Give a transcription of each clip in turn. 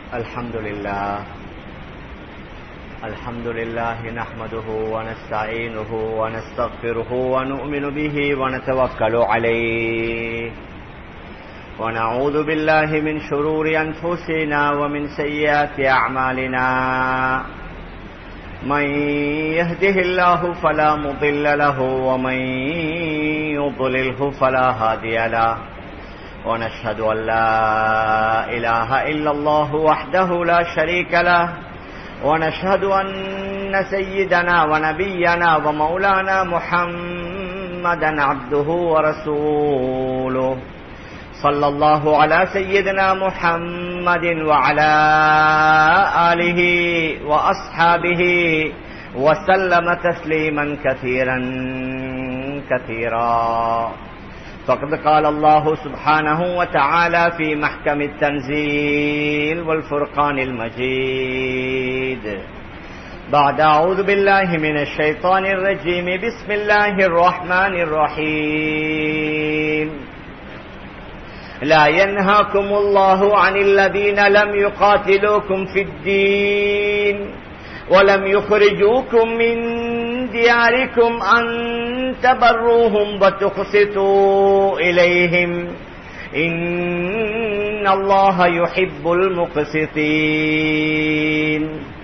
الحمد لله الحمد لله نحمده ونستعينه ونستغفره ونؤمن به ونتوكل عليه ونعوذ بالله من شرور أنفسنا ومن سيئات أعمالنا من يهده الله فلا مضل له ومن يضلله فلا هادي له ونشهد أن لا إله إلا الله وحده لا شريك له ونشهد أن سيدنا ونبينا ومولانا محمدا عبده ورسوله صلى الله على سيدنا محمد وعلى آله وأصحابه وسلم تسليما كثيرا كثيرا فقد قال الله سبحانه وتعالى في محكم التنزيل والفرقان المجيد بعد أعوذ بالله من الشيطان الرجيم بسم الله الرحمن الرحيم لا ينهاكم الله عن الذين لم يقاتلوكم في الدين ولم يخرجوكم من دياركم أن تبروهم وتقسطوا إليهم إن الله يحب المقسطين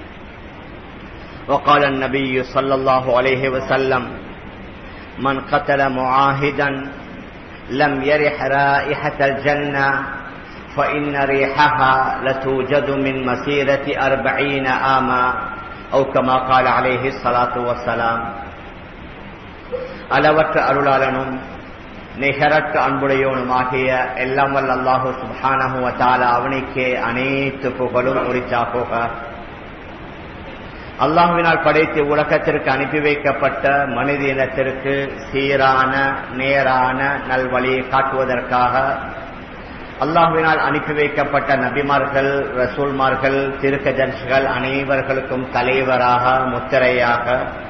وقال النبي صلى الله عليه وسلم من قتل معاهدا لم يرح رائحة الجنة فإن ريحها لتوجد من مسيرة أربعين آما أو كما قال عليه الصلاة والسلام அளவற்ற அருளாளனும் நிகரற்ற அன்புடையவனுமாகிய எல்லாம் வல்ல அல்லாஹு சுபானஹுவ தால அவனுக்கே அனைத்து புகழும் உரிச்சாகுக அல்லாஹுவினால் படைத்து உலகத்திற்கு அனுப்பி வைக்கப்பட்ட மனித இனத்திற்கு சீரான நேரான நல்வழியை காட்டுவதற்காக அல்லாஹுவினால் அனுப்பி வைக்கப்பட்ட நபிமார்கள் ரசூல்மார்கள் திருக்கஜன்ஸ்கள் அனைவர்களுக்கும் தலைவராக முத்திரையாக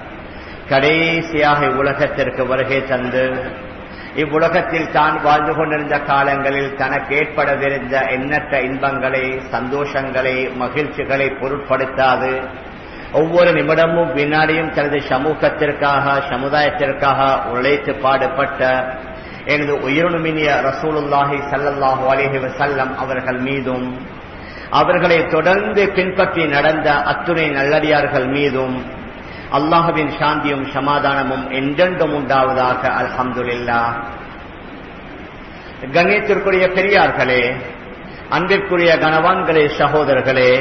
கடைசியாக இவ்வுலகத்திற்கு வருகை தந்து இவ்வுலகத்தில் தான் வாழ்ந்து கொண்டிருந்த காலங்களில் தனக்கு ஏற்படவிருந்த எண்ணற்ற இன்பங்களை சந்தோஷங்களை மகிழ்ச்சிகளை பொருட்படுத்தாது ஒவ்வொரு நிமிடமும் வினாடியும் தனது சமூகத்திற்காக சமுதாயத்திற்காக உழைத்து பாடுபட்ட எனது உயிரினுமினிய ரசூலுல்லாஹி சல்லல்லாஹு அலேஹி வசல்லம் அவர்கள் மீதும் அவர்களை தொடர்ந்து பின்பற்றி நடந்த அத்துணை நல்லடியார்கள் மீதும் அல்லாஹுவின் சாந்தியும் சமாதானமும் என்றென்றும் உண்டாவதாக அல்ஹம்துல்லா கண்ணியத்திற்குரிய பெரியார்களே அன்பிற்குரிய கணவான்களே சகோதரர்களே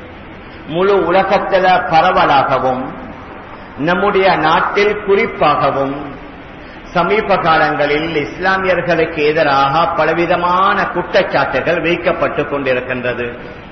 முழு உலகத்தில பரவலாகவும் நம்முடைய நாட்டில் குறிப்பாகவும் சமீப காலங்களில் இஸ்லாமியர்களுக்கு எதிராக பலவிதமான குற்றச்சாட்டுகள் வைக்கப்பட்டுக் கொண்டிருக்கின்றது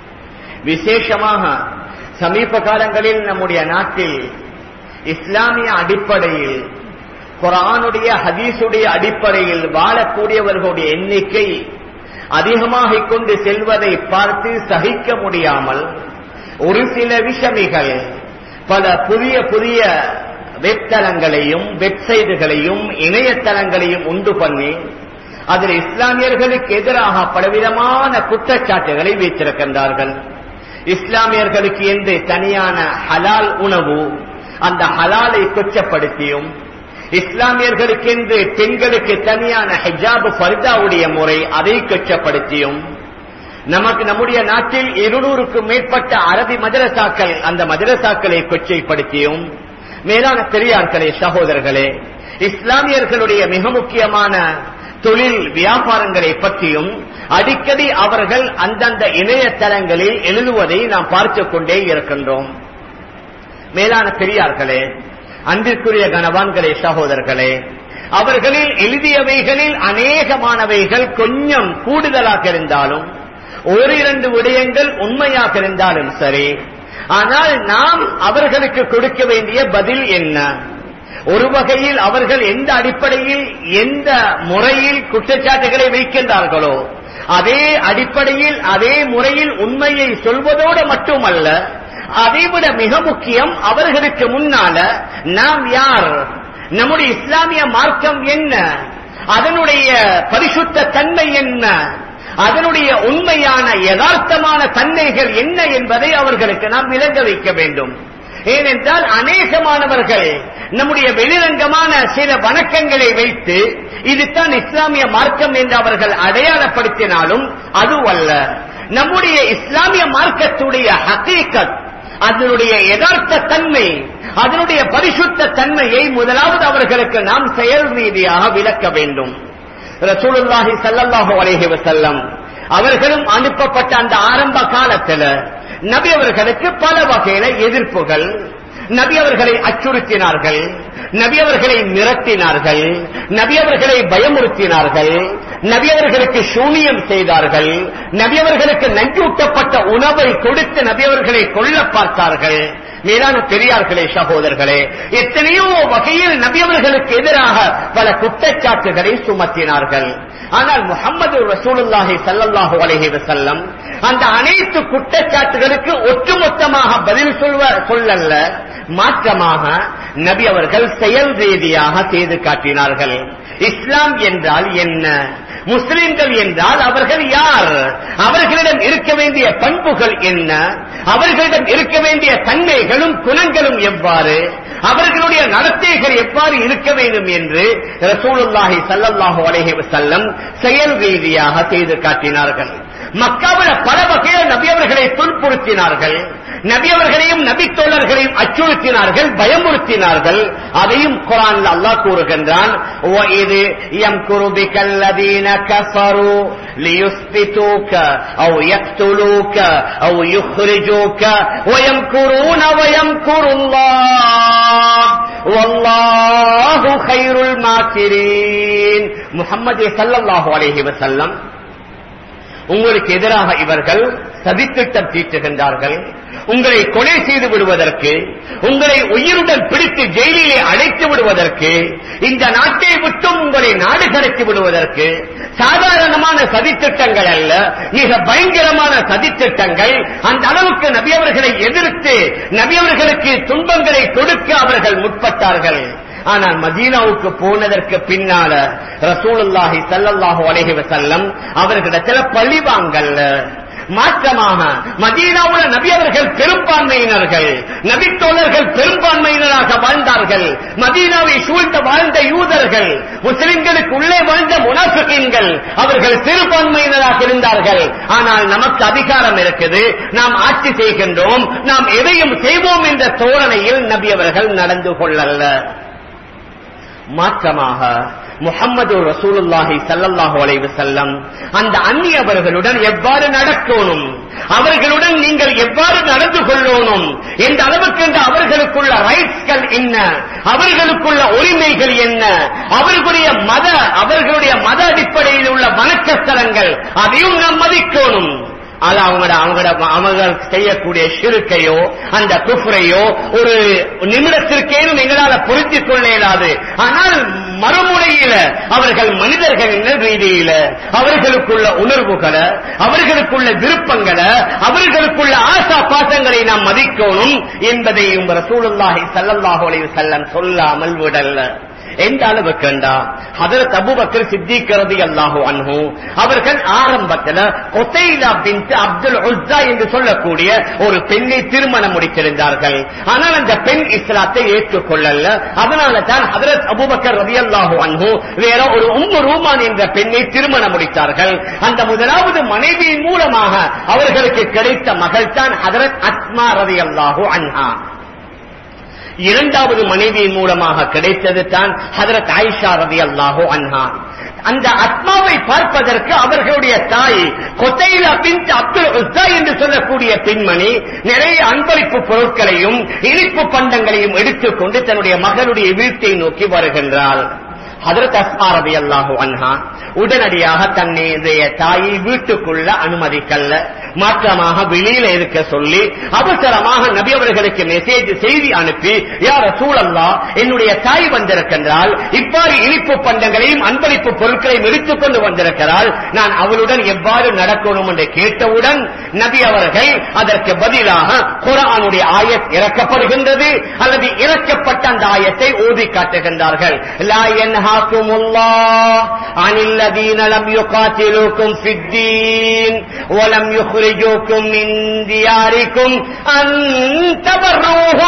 விசேஷமாக சமீப காலங்களில் நம்முடைய நாட்டில் இஸ்லாமிய அடிப்படையில் குரானுடைய ஹதீசுடைய அடிப்படையில் வாழக்கூடியவர்களுடைய எண்ணிக்கை அதிகமாக கொண்டு செல்வதை பார்த்து சகிக்க முடியாமல் ஒரு சில விஷமிகள் பல புதிய புதிய வெப்தளங்களையும் வெப்சைட்டுகளையும் இணையதளங்களையும் உண்டு பண்ணி அதில் இஸ்லாமியர்களுக்கு எதிராக பலவிதமான குற்றச்சாட்டுகளை வைத்திருக்கின்றார்கள் இஸ்லாமியர்களுக்கு என்று தனியான ஹலால் உணவு அந்த ஹலாலை கொச்சப்படுத்தியும் இஸ்லாமியர்களுக்கு என்று பெண்களுக்கு தனியான ஹிஜாபு ஃபர்தாவுடைய முறை அதை கொச்சப்படுத்தியும் நமக்கு நம்முடைய நாட்டில் இருநூறுக்கும் மேற்பட்ட அரபி மதரசாக்கள் அந்த மதரசாக்களை கொச்சைப்படுத்தியும் மேலான பெரியார்களே சகோதரர்களே இஸ்லாமியர்களுடைய மிக முக்கியமான தொழில் வியாபாரங்களை பற்றியும் அடிக்கடி அவர்கள் அந்தந்த இணையதளங்களில் எழுதுவதை நாம் பார்த்து கொண்டே இருக்கின்றோம் மேலான பெரியார்களே அன்பிற்குரிய கணவான்களே சகோதரர்களே அவர்களில் எழுதியவைகளில் அநேகமானவைகள் கொஞ்சம் கூடுதலாக இருந்தாலும் ஒரு இரண்டு விடயங்கள் உண்மையாக இருந்தாலும் சரி ஆனால் நாம் அவர்களுக்கு கொடுக்க வேண்டிய பதில் என்ன ஒரு வகையில் அவர்கள் எந்த அடிப்படையில் எந்த முறையில் குற்றச்சாட்டுகளை வைக்கின்றார்களோ அதே அடிப்படையில் அதே முறையில் உண்மையை சொல்வதோடு மட்டுமல்ல அதைவிட மிக முக்கியம் அவர்களுக்கு முன்னால நாம் யார் நம்முடைய இஸ்லாமிய மார்க்கம் என்ன அதனுடைய பரிசுத்த தன்மை என்ன அதனுடைய உண்மையான யதார்த்தமான தன்மைகள் என்ன என்பதை அவர்களுக்கு நாம் விளங்க வைக்க வேண்டும் ஏனென்றால் அநேகமானவர்கள் நம்முடைய வெளிரங்கமான சில வணக்கங்களை வைத்து இதுதான் இஸ்லாமிய மார்க்கம் என்று அவர்கள் அடையாளப்படுத்தினாலும் அதுவல்ல நம்முடைய இஸ்லாமிய மார்க்கத்துடைய ஹகீகத் அதனுடைய யதார்த்த தன்மை அதனுடைய பரிசுத்த தன்மையை முதலாவது அவர்களுக்கு நாம் செயல் ரீதியாக விளக்க வேண்டும் ரசூலுல்லாஹி ஸல்லல்லாஹு அலைஹி வஸல்லம் அவர்களும் அனுப்பப்பட்ட அந்த ஆரம்ப காலத்துல நபி அவர்களுக்கு பல வகையில எதிர்ப்புகள் நபி அவர்களை அச்சுறுத்தினார்கள் நபி அவர்களை மிரட்டினார்கள் நபி அவர்களை பயமுறுத்தினார்கள் நபி அவர்களுக்கு சூனியம் செய்தார்கள் நபி அவர்களுக்கு நஞ்சூட்டப்பட்ட உணவை கொடுத்து நபி அவர்களை கொல்ல பார்த்தார்கள் மேலான பெரியார்களே சகோதரர்களே எத்தனையோ வகையில் நபி அவர்களுக்கு எதிராக பல குற்றச்சாட்டுகளை சுமத்தினார்கள் ஆனால் முகமது ரசூலுல்லாஹி ஸல்லல்லாஹு அலைஹி வஸல்லம் அந்த அனைத்து குற்றச்சாட்டுகளுக்கு ஒட்டுமொத்தமாக பதில் சொல்வ சொல்லல்ல மாற்றமாக நபி அவர்கள் செயல் ரீதியாக செய்து காட்டினார்கள் இஸ்லாம் என்றால் என்ன முஸ்லிம்கள் என்றால் அவர்கள் யார் அவர்களிடம் இருக்க வேண்டிய பண்புகள் என்ன அவர்களிடம் இருக்க வேண்டிய தன்மைகளும் குணங்களும் எவ்வாறு அவர்களுடைய நடத்தைகள் எவ்வாறு இருக்க வேண்டும் என்று ரசூலுல்லாஹி ஸல்லல்லாஹு அலைஹி வஸல்லம் செயல் ரீதியாக செய்து காட்டினார்கள் மக்காவில பல வகையில் நபி அவர்களை துன்புறுத்தினார்கள் நபி அவர்களையும் நபி தோழர்களையும் அச்சுறுத்தினார்கள் பயமுறுத்தினார்கள் அதையும் குரான் அல்லாஹ் கூறுகின்றான் இது எம் குருபிகல்லதீன கஃபரு ليثبتوك أو يقتلوك أو يخرجوك ويمكرون ويمكر الله والله خير الماكرين محمد صلى الله عليه وسلم உங்களுக்கு எதிராக இவர்கள் சதித்திட்டம் தீட்டுகின்றார்கள் உங்களை கொலை செய்து விடுவதற்கு உங்களை உயிருடன் பிடித்து ஜெயிலிலே அடைத்து விடுவதற்கு இந்த நாட்டை விட்டும் உங்களை நாடு கடத்தி விடுவதற்கு சாதாரணமான சதித்திட்டங்கள் அல்ல மிக பயங்கரமான சதித்திட்டங்கள் அந்த அளவுக்கு நபியவர்களை எதிர்த்து நபியவர்களுக்கு துன்பங்களை கொடுக்க அவர்கள் முற்பட்டார்கள் ஆனால் மதீனாவுக்கு போனதற்கு பின்னால ரசூலுல்லாஹி ஸல்லல்லாஹு அலைஹி வஸல்லம் அவர்களிடத்துல பழி வாங்கல்ல மாற்றமாக மதீனாவுல நபி அவர்கள் பெரும்பான்மையினர்கள் நபித்தோழர்கள் பெரும்பான்மையினராக வாழ்ந்தார்கள் மதீனாவை சூழ்ந்த வாழ்ந்த யூதர்கள் முஸ்லிம்களுக்கு உள்ளே வாழ்ந்த முனாஃபிகீன்கள் அவர்கள் சிறுபான்மையினராக இருந்தார்கள் ஆனால் நமக்கு அதிகாரம் இருக்குது நாம் ஆட்சி செய்கின்றோம் நாம் எதையும் செய்வோம் என்ற தோரணையில் நபி அவர்கள் நடந்து கொள்ளல்ல மாற்றமாக முகம்மது ரசூலுல்லாஹி ஸல்லல்லாஹு அலைஹி வஸல்லம் அந்த அந்நியவர்களுடன் எவ்வாறு நடக்கணும் அவர்களுடன் நீங்கள் எவ்வாறு நடந்து கொள்ளணும் எந்த அளவுக்கு என்று அவர்களுக்குள்ள ரைட்ஸ்கள் என்ன அவர்களுக்குள்ள உரிமைகள் என்ன அவர்களுடைய மத அவர்களுடைய மத அடிப்படையில் உள்ள வணக்க ஸ்தலங்கள் அதையும் நாம் மதிக்கணும் அது அவங்களோட அவங்களோட அவங்க செய்யக்கூடிய சிறுக்கையோ அந்த குஃப்ரையோ ஒரு நிமிடத்திற்கேனும் எங்களால பொருத்திக் கொள்ள இயலாது ஆனால் மறுமுறையில அவர்கள் மனிதர்கள் என்ற ரீதியில அவர்களுக்குள்ள உணர்வுகளை அவர்களுக்குள்ள விருப்பங்களை அவர்களுக்குள்ள ஆசா பாசங்களை நாம் மதிக்கணும் என்பதை உங்க ரசூலுல்லாஹி ஸல்லல்லாஹு அலைஹி வஸல்லம் சொல்லாமல் விடல்ல எந்த அளவுக்கு ஹதரத் அபுபக்கர் சித்திக்கிறது அல்லாஹு அன்ஹு அவர்கள் ஆரம்பத்தில் கொசைலா பின் அப்துல் உஸ்ஸா என்று சொல்லக்கூடிய ஒரு பெண்ணை திருமணம் முடித்திருந்தார்கள் ஆனால் அந்த பெண் இஸ்லாத்தை ஏற்றுக்கொள்ளல அதனால தான் ஹதரத் அபுபக்கர் ரதி அல்லாஹு அன்ஹு வேற ஒரு உம்மு ரூமான் என்ற பெண்ணை திருமணம் முடித்தார்கள் அந்த முதலாவது மனைவியின் மூலமாக அவர்களுக்கு கிடைத்த மகள் தான் ஹதரத் அஸ்மா ரதி அல்லாஹு அன்ஹா இரண்டாவது மனைவியின் மூலமாக கிடைத்தது தான் ஹதரத் ஆயிஷா ரதி அல்லாஹோ அன்ஹா அந்த அத்மாவை பார்ப்பதற்கு அவர்களுடைய தாய் கொத்தைலா பின் அப்துல் உஸ்தா என்று சொல்லக்கூடிய பெண்மணி நிறைய அன்பளிப்பு பொருட்களையும் இனிப்பு பண்டங்களையும் எடுத்துக்கொண்டு தன்னுடைய மகளுடைய வீட்டை நோக்கி வருகின்றாள் ஹதரத் அஸ்மா ரதி அல்லாஹு அன்ஹா உடனடியாக தன்னுடைய தாயை வீட்டுக்குள்ள அனுமதிக்கல்ல மாற்றமாக வெளியில இருக்க சொல்லி அவசரமாக நபி அவர்களுக்கு மெசேஜ் செய்தி அனுப்பி யார சூழல்லா என்னுடைய தாய் வந்திருக்கின்றால் இவ்வாறு இனிப்பு பண்டங்களையும் அன்பளிப்பு பொருட்களையும் எடுத்துக் கொண்டு வந்திருக்கிறாள் நான் அவளுடன் எவ்வாறு நடக்கணும் என்று கேட்டவுடன் நபி அவர்கள் அதற்கு பதிலாக குரானுடைய ஆயத் இறக்கப்படுகின்றது அல்லது இறக்கப்பட்ட அந்த ஆயத்தை ஓதி காட்டுகின்றார்கள் லா ينهاكم الله عن الذين لم يقاتلوكم في الدين ولم يخرجوا يخرجوكم من دياركم أن تبروهم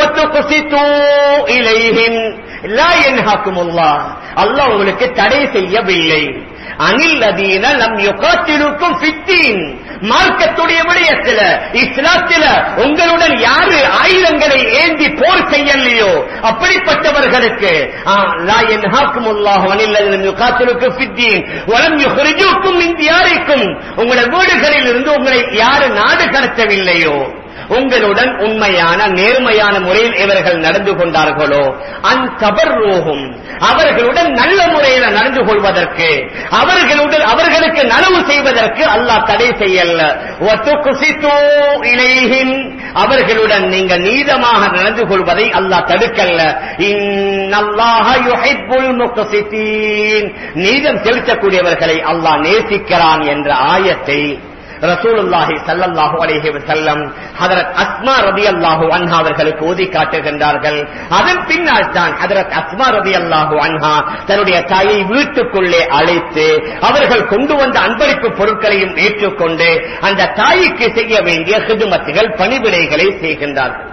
وتقسطوا إليهم لا ينهاكم الله அல்லாஹ் உங்களுக்கு தடை செய்யவில்லை அனில் அதீன லம் யுகாத்திலுக்கும் ஃபித்தீன் மார்க்கத்துடைய விடயத்துல இஸ்லாத்தில உங்களுடன் யாரு ஆயுதங்களை ஏந்தி போர் செய்யலையோ அப்படிப்பட்டவர்களுக்கு ஆ, லா யன்ஹாக்கும் அல்லாஹ் அனில் அதீன லம் யுகாத்திலுக்கும் ஃபித்தீன் வலம் யுஹ்ரிஜூக்கும் மின் தியாரிக்கும் உங்களுடைய வீடுகளில் இருந்து உங்களை யாரு நாடு கடத்தவில்லையோ உங்களுடன் உண்மையான நேர்மையான முறையில் இவர்கள் நடந்து கொண்டார்களோ அந்தபர்ரோகும் அவர்களுடன் நல்ல முறையில் நடந்து கொள்வதற்கு அவர்களுடன் அவர்களுக்கு நனவு செய்வதற்கு அல்லாஹ் தடை செய்யல ஒத்துக்குசித்தோ இலைஹின் அவர்களுடன் நீங்க நீதமாக நடந்து கொள்வதை அல்லாஹ் தடுக்கல்ல இன்னல்லாஹ யுஹிப்புல் முக்ஸிதீன் நீதம் செலுத்தக்கூடியவர்களை அல்லாஹ் நேசிக்கிறான் என்ற ஆயத்தை ரசூலுல்லாஹி ஸல்லல்லாஹு அலைஹி வஸல்லம் ஹஜரத் அஸ்மா ரலியல்லாஹு அன்ஹா அவர்களுக்கு ஓதி காட்டுகின்றார்கள் அதன் பின்னால் தான் ஹஜரத் அஸ்மா ரலியல்லாஹு அன்ஹா தன்னுடைய தாயை வீட்டுக்குள்ளே அழைத்து அவர்கள் கொண்டு வந்த அன்பளிப்பு பொருட்களையும் ஏற்றுக்கொண்டு அந்த தாய்க்கு செய்ய வேண்டிய ஹிதுமத்துகள் பணிவிடைகளை செய்கின்றார்கள்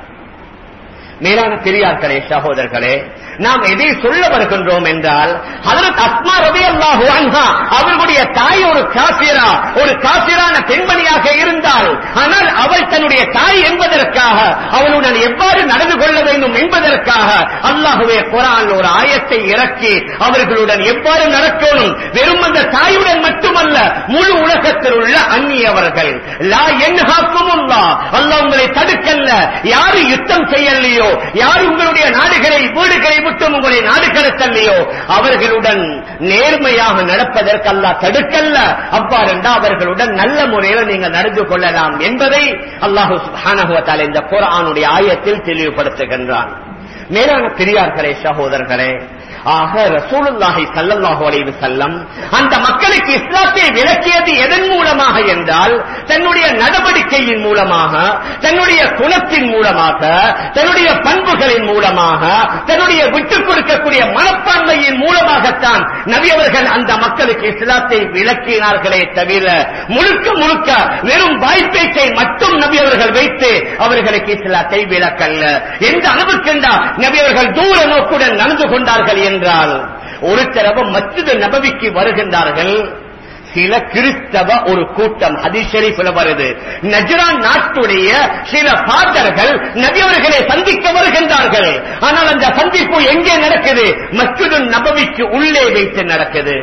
மேலான பெரியார்களே சகோதரர்களே நாம் எதை சொல்ல வருகின்றோம் என்றால் ஹதரத் அஸ்மா ரவி அல்லாஹு அன்ஹா அவர்களுடைய தாய் ஒரு காசிரா ஒரு காசிரான பெண்மணியாக இருந்தால் ஆனால் அவள் தன்னுடைய தாய் என்பதற்காக அவளுடன் எவ்வாறு நடந்து கொள்ள வேண்டும் என்பதற்காக அல்லாஹுவே குரான் ஒரு ஆயத்தை இறக்கி அவர்களுடன் எவ்வாறு நடக்கணும் வெறும் அந்த தாயுடன் மட்டுமல்ல முழு உலகத்தில் உள்ள அந்நியவர்கள் லா என்ஹாக்கும் அல்லாஹ் உங்களை தடுக்கல்ல யாரு யுத்தம் செய்யலையோ யார் உங்களுடைய நாடுகளை வீடுகளை விட்டு உங்களை நாடு கடத்தலையோ அவர்களுடன் நேர்மையாக நடப்பதற்கு அல்லாஹ் தடுக்கல்ல அவ்வாறென்றா அவர்களுடன் நல்ல முறையில் நீங்கள் நடந்து கொள்ளலாம் என்பதை அல்லாஹு சுப்ஹானஹு வ தஆலா இந்த குர்ஆனுடைய ஆயத்தில் தெளிவுபடுத்துகின்றான் மேலான பெரியார்களே சகோதரர்களே ஆக ரசூலுல்லாஹி ஸல்லல்லாஹு அலைஹி வஸல்லம் அந்த மக்களுக்கு இஸ்லாத்தை விளக்கியது எதன் மூலமாக என்றால் தன்னுடைய நடவடிக்கையின் மூலமாக தன்னுடைய குணத்தின் மூலமாக தன்னுடைய பண்புகளின் மூலமாக தன்னுடைய விட்டுக் கொடுக்கக்கூடிய மனப்பான்மையின் மூலமாகத்தான் நபி அவர்கள் அந்த மக்களுக்கு இஸ்லாத்தை விளக்கினார்களே தவிர முழுக்க முழுக்க வெறும் வாய்ப்பேச்சை மட்டும் நபி அவர்கள் வைத்து அவர்களுக்கு இஸ்லாத்தை விளக்கல்ல எந்த அளவுக்கு நபி அவர்கள் தூர நோக்குடன் நடந்து கொண்டார்கள் என்றால் ஒரு தடவை மஸ்ஜித் நபவிக்கு வருகின்றார்கள் சில கிறிஸ்தவ ஒரு கூட்டம் ஹதீஷரீஃபில் வருது நஜ்ரான் நாட்டுடைய சில பாதர்கள் நபியவர்களை சந்திக்க வருகின்றார்கள் ஆனால் அந்த சந்திப்பு எங்கே நடக்குது மஸ்ஜிது நபவிக்கு உள்ளே வைத்து நடக்குது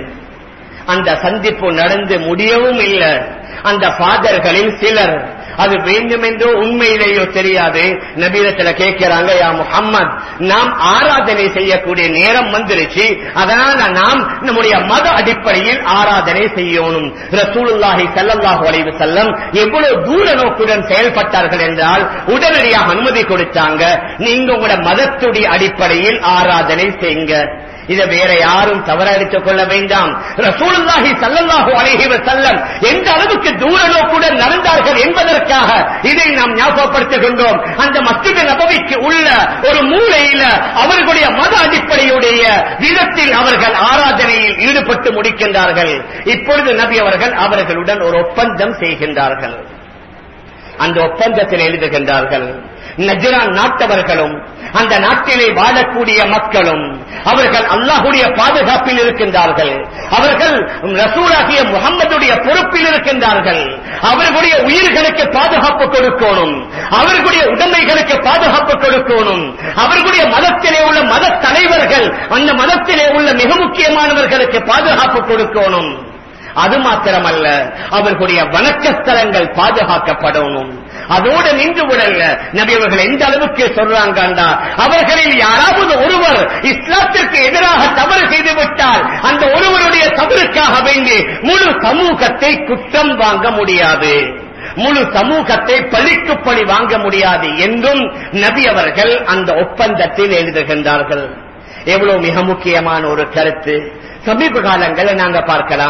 அந்த சந்திப்பு நடந்து முடியவும் இல்லை அந்த ஃபாதர்களில் சிலர் அது வேண்டுமென்றோ உண்மையிலேயோ தெரியாது நபீரத்துல கேட்கிறாங்க யா முஹம்மத் நாம் ஆராதனை செய்யக்கூடிய நேரம் வந்துருச்சு அதனால நாம் நம்முடைய மத அடிப்படையில் ஆராதனை செய்யணும் ரசூலுல்லாஹி ஸல்லல்லாஹு அலைஹி வஸல்லம் எவ்வளவு தூர நோக்குடன் செயல்பட்டார்கள் என்றால் உடனடியாக அனுமதி கொடுத்தாங்க நீங்க உங்களோட மதத்துடைய அடிப்படையில் ஆராதனை செய்யுங்க இதை வேற யாரும் தவறடித்துக் கொள்ள வேண்டாம் ரசூலுல்லாஹி ஸல்லல்லாஹு அலைஹி வஸல்லம் எந்த அளவுக்கு தூர நோக்குடன் நடந்தார்கள் என்பதற்காக இதை நாம் ஞாபகப்படுத்துகின்றோம் அந்த மஸ்ஜித் நபவிக்கு உள்ள ஒரு மூலையில அவர்களுடைய மத அடிப்படையுடைய விதத்தில் அவர்கள் ஆராதனையில் ஈடுபட்டு முடிக்கின்றார்கள் இப்பொழுது நபி அவர்கள் அவர்களுடன் ஒரு ஒப்பந்தம் செய்கின்றார்கள் அந்த ஒப்பந்தத்தில் எழுதுகின்றார்கள் நஜ்ரான் நாட்டவர்களும் அந்த நாட்டிலே வாழக்கூடிய மக்களும் அவர்கள் அல்லாஹுடைய பாதுகாப்பில் இருக்கின்றார்கள் அவர்கள் ரசூலாகிய முகம்மதுடைய பொறுப்பில் இருக்கின்றார்கள் அவர்களுடைய உயிர்களுக்கு பாதுகாப்பு கொடுக்கணும் அவர்களுடைய உடைமைகளுக்கு பாதுகாப்பு கொடுக்கணும் அவர்களுடைய மதத்திலே உள்ள மத தலைவர்கள் அந்த மதத்திலே உள்ள மிக முக்கியமானவர்களுக்கு பாதுகாப்பு கொடுக்கணும் அது மாத்திரமல்ல அவர்களுடைய வணக்கஸ்தலங்கள் பாதுகாக்கப்படணும் அதோடு நின்று விடல நபி அவர்கள் எந்த அளவுக்கு சொல்றாங்கண்டா அவர்களில் யாராவது ஒருவர் இஸ்லாத்திற்கு எதிராக தவறு செய்து விட்டால் அந்த ஒருவருடைய தவறுக்காக வேண்டி முழு சமூகத்தை குற்றம் வாங்க முடியாது முழு சமூகத்தை பழிக்கு பழி வாங்க முடியாது என்றும் நபி அவர்கள் அந்த ஒப்பந்தத்தில் எழுதுகின்றார்கள் எவ்வளவு மிக முக்கியமான ஒரு கருத்து சமீப காலங்களை நாங்க பார்க்கலாம்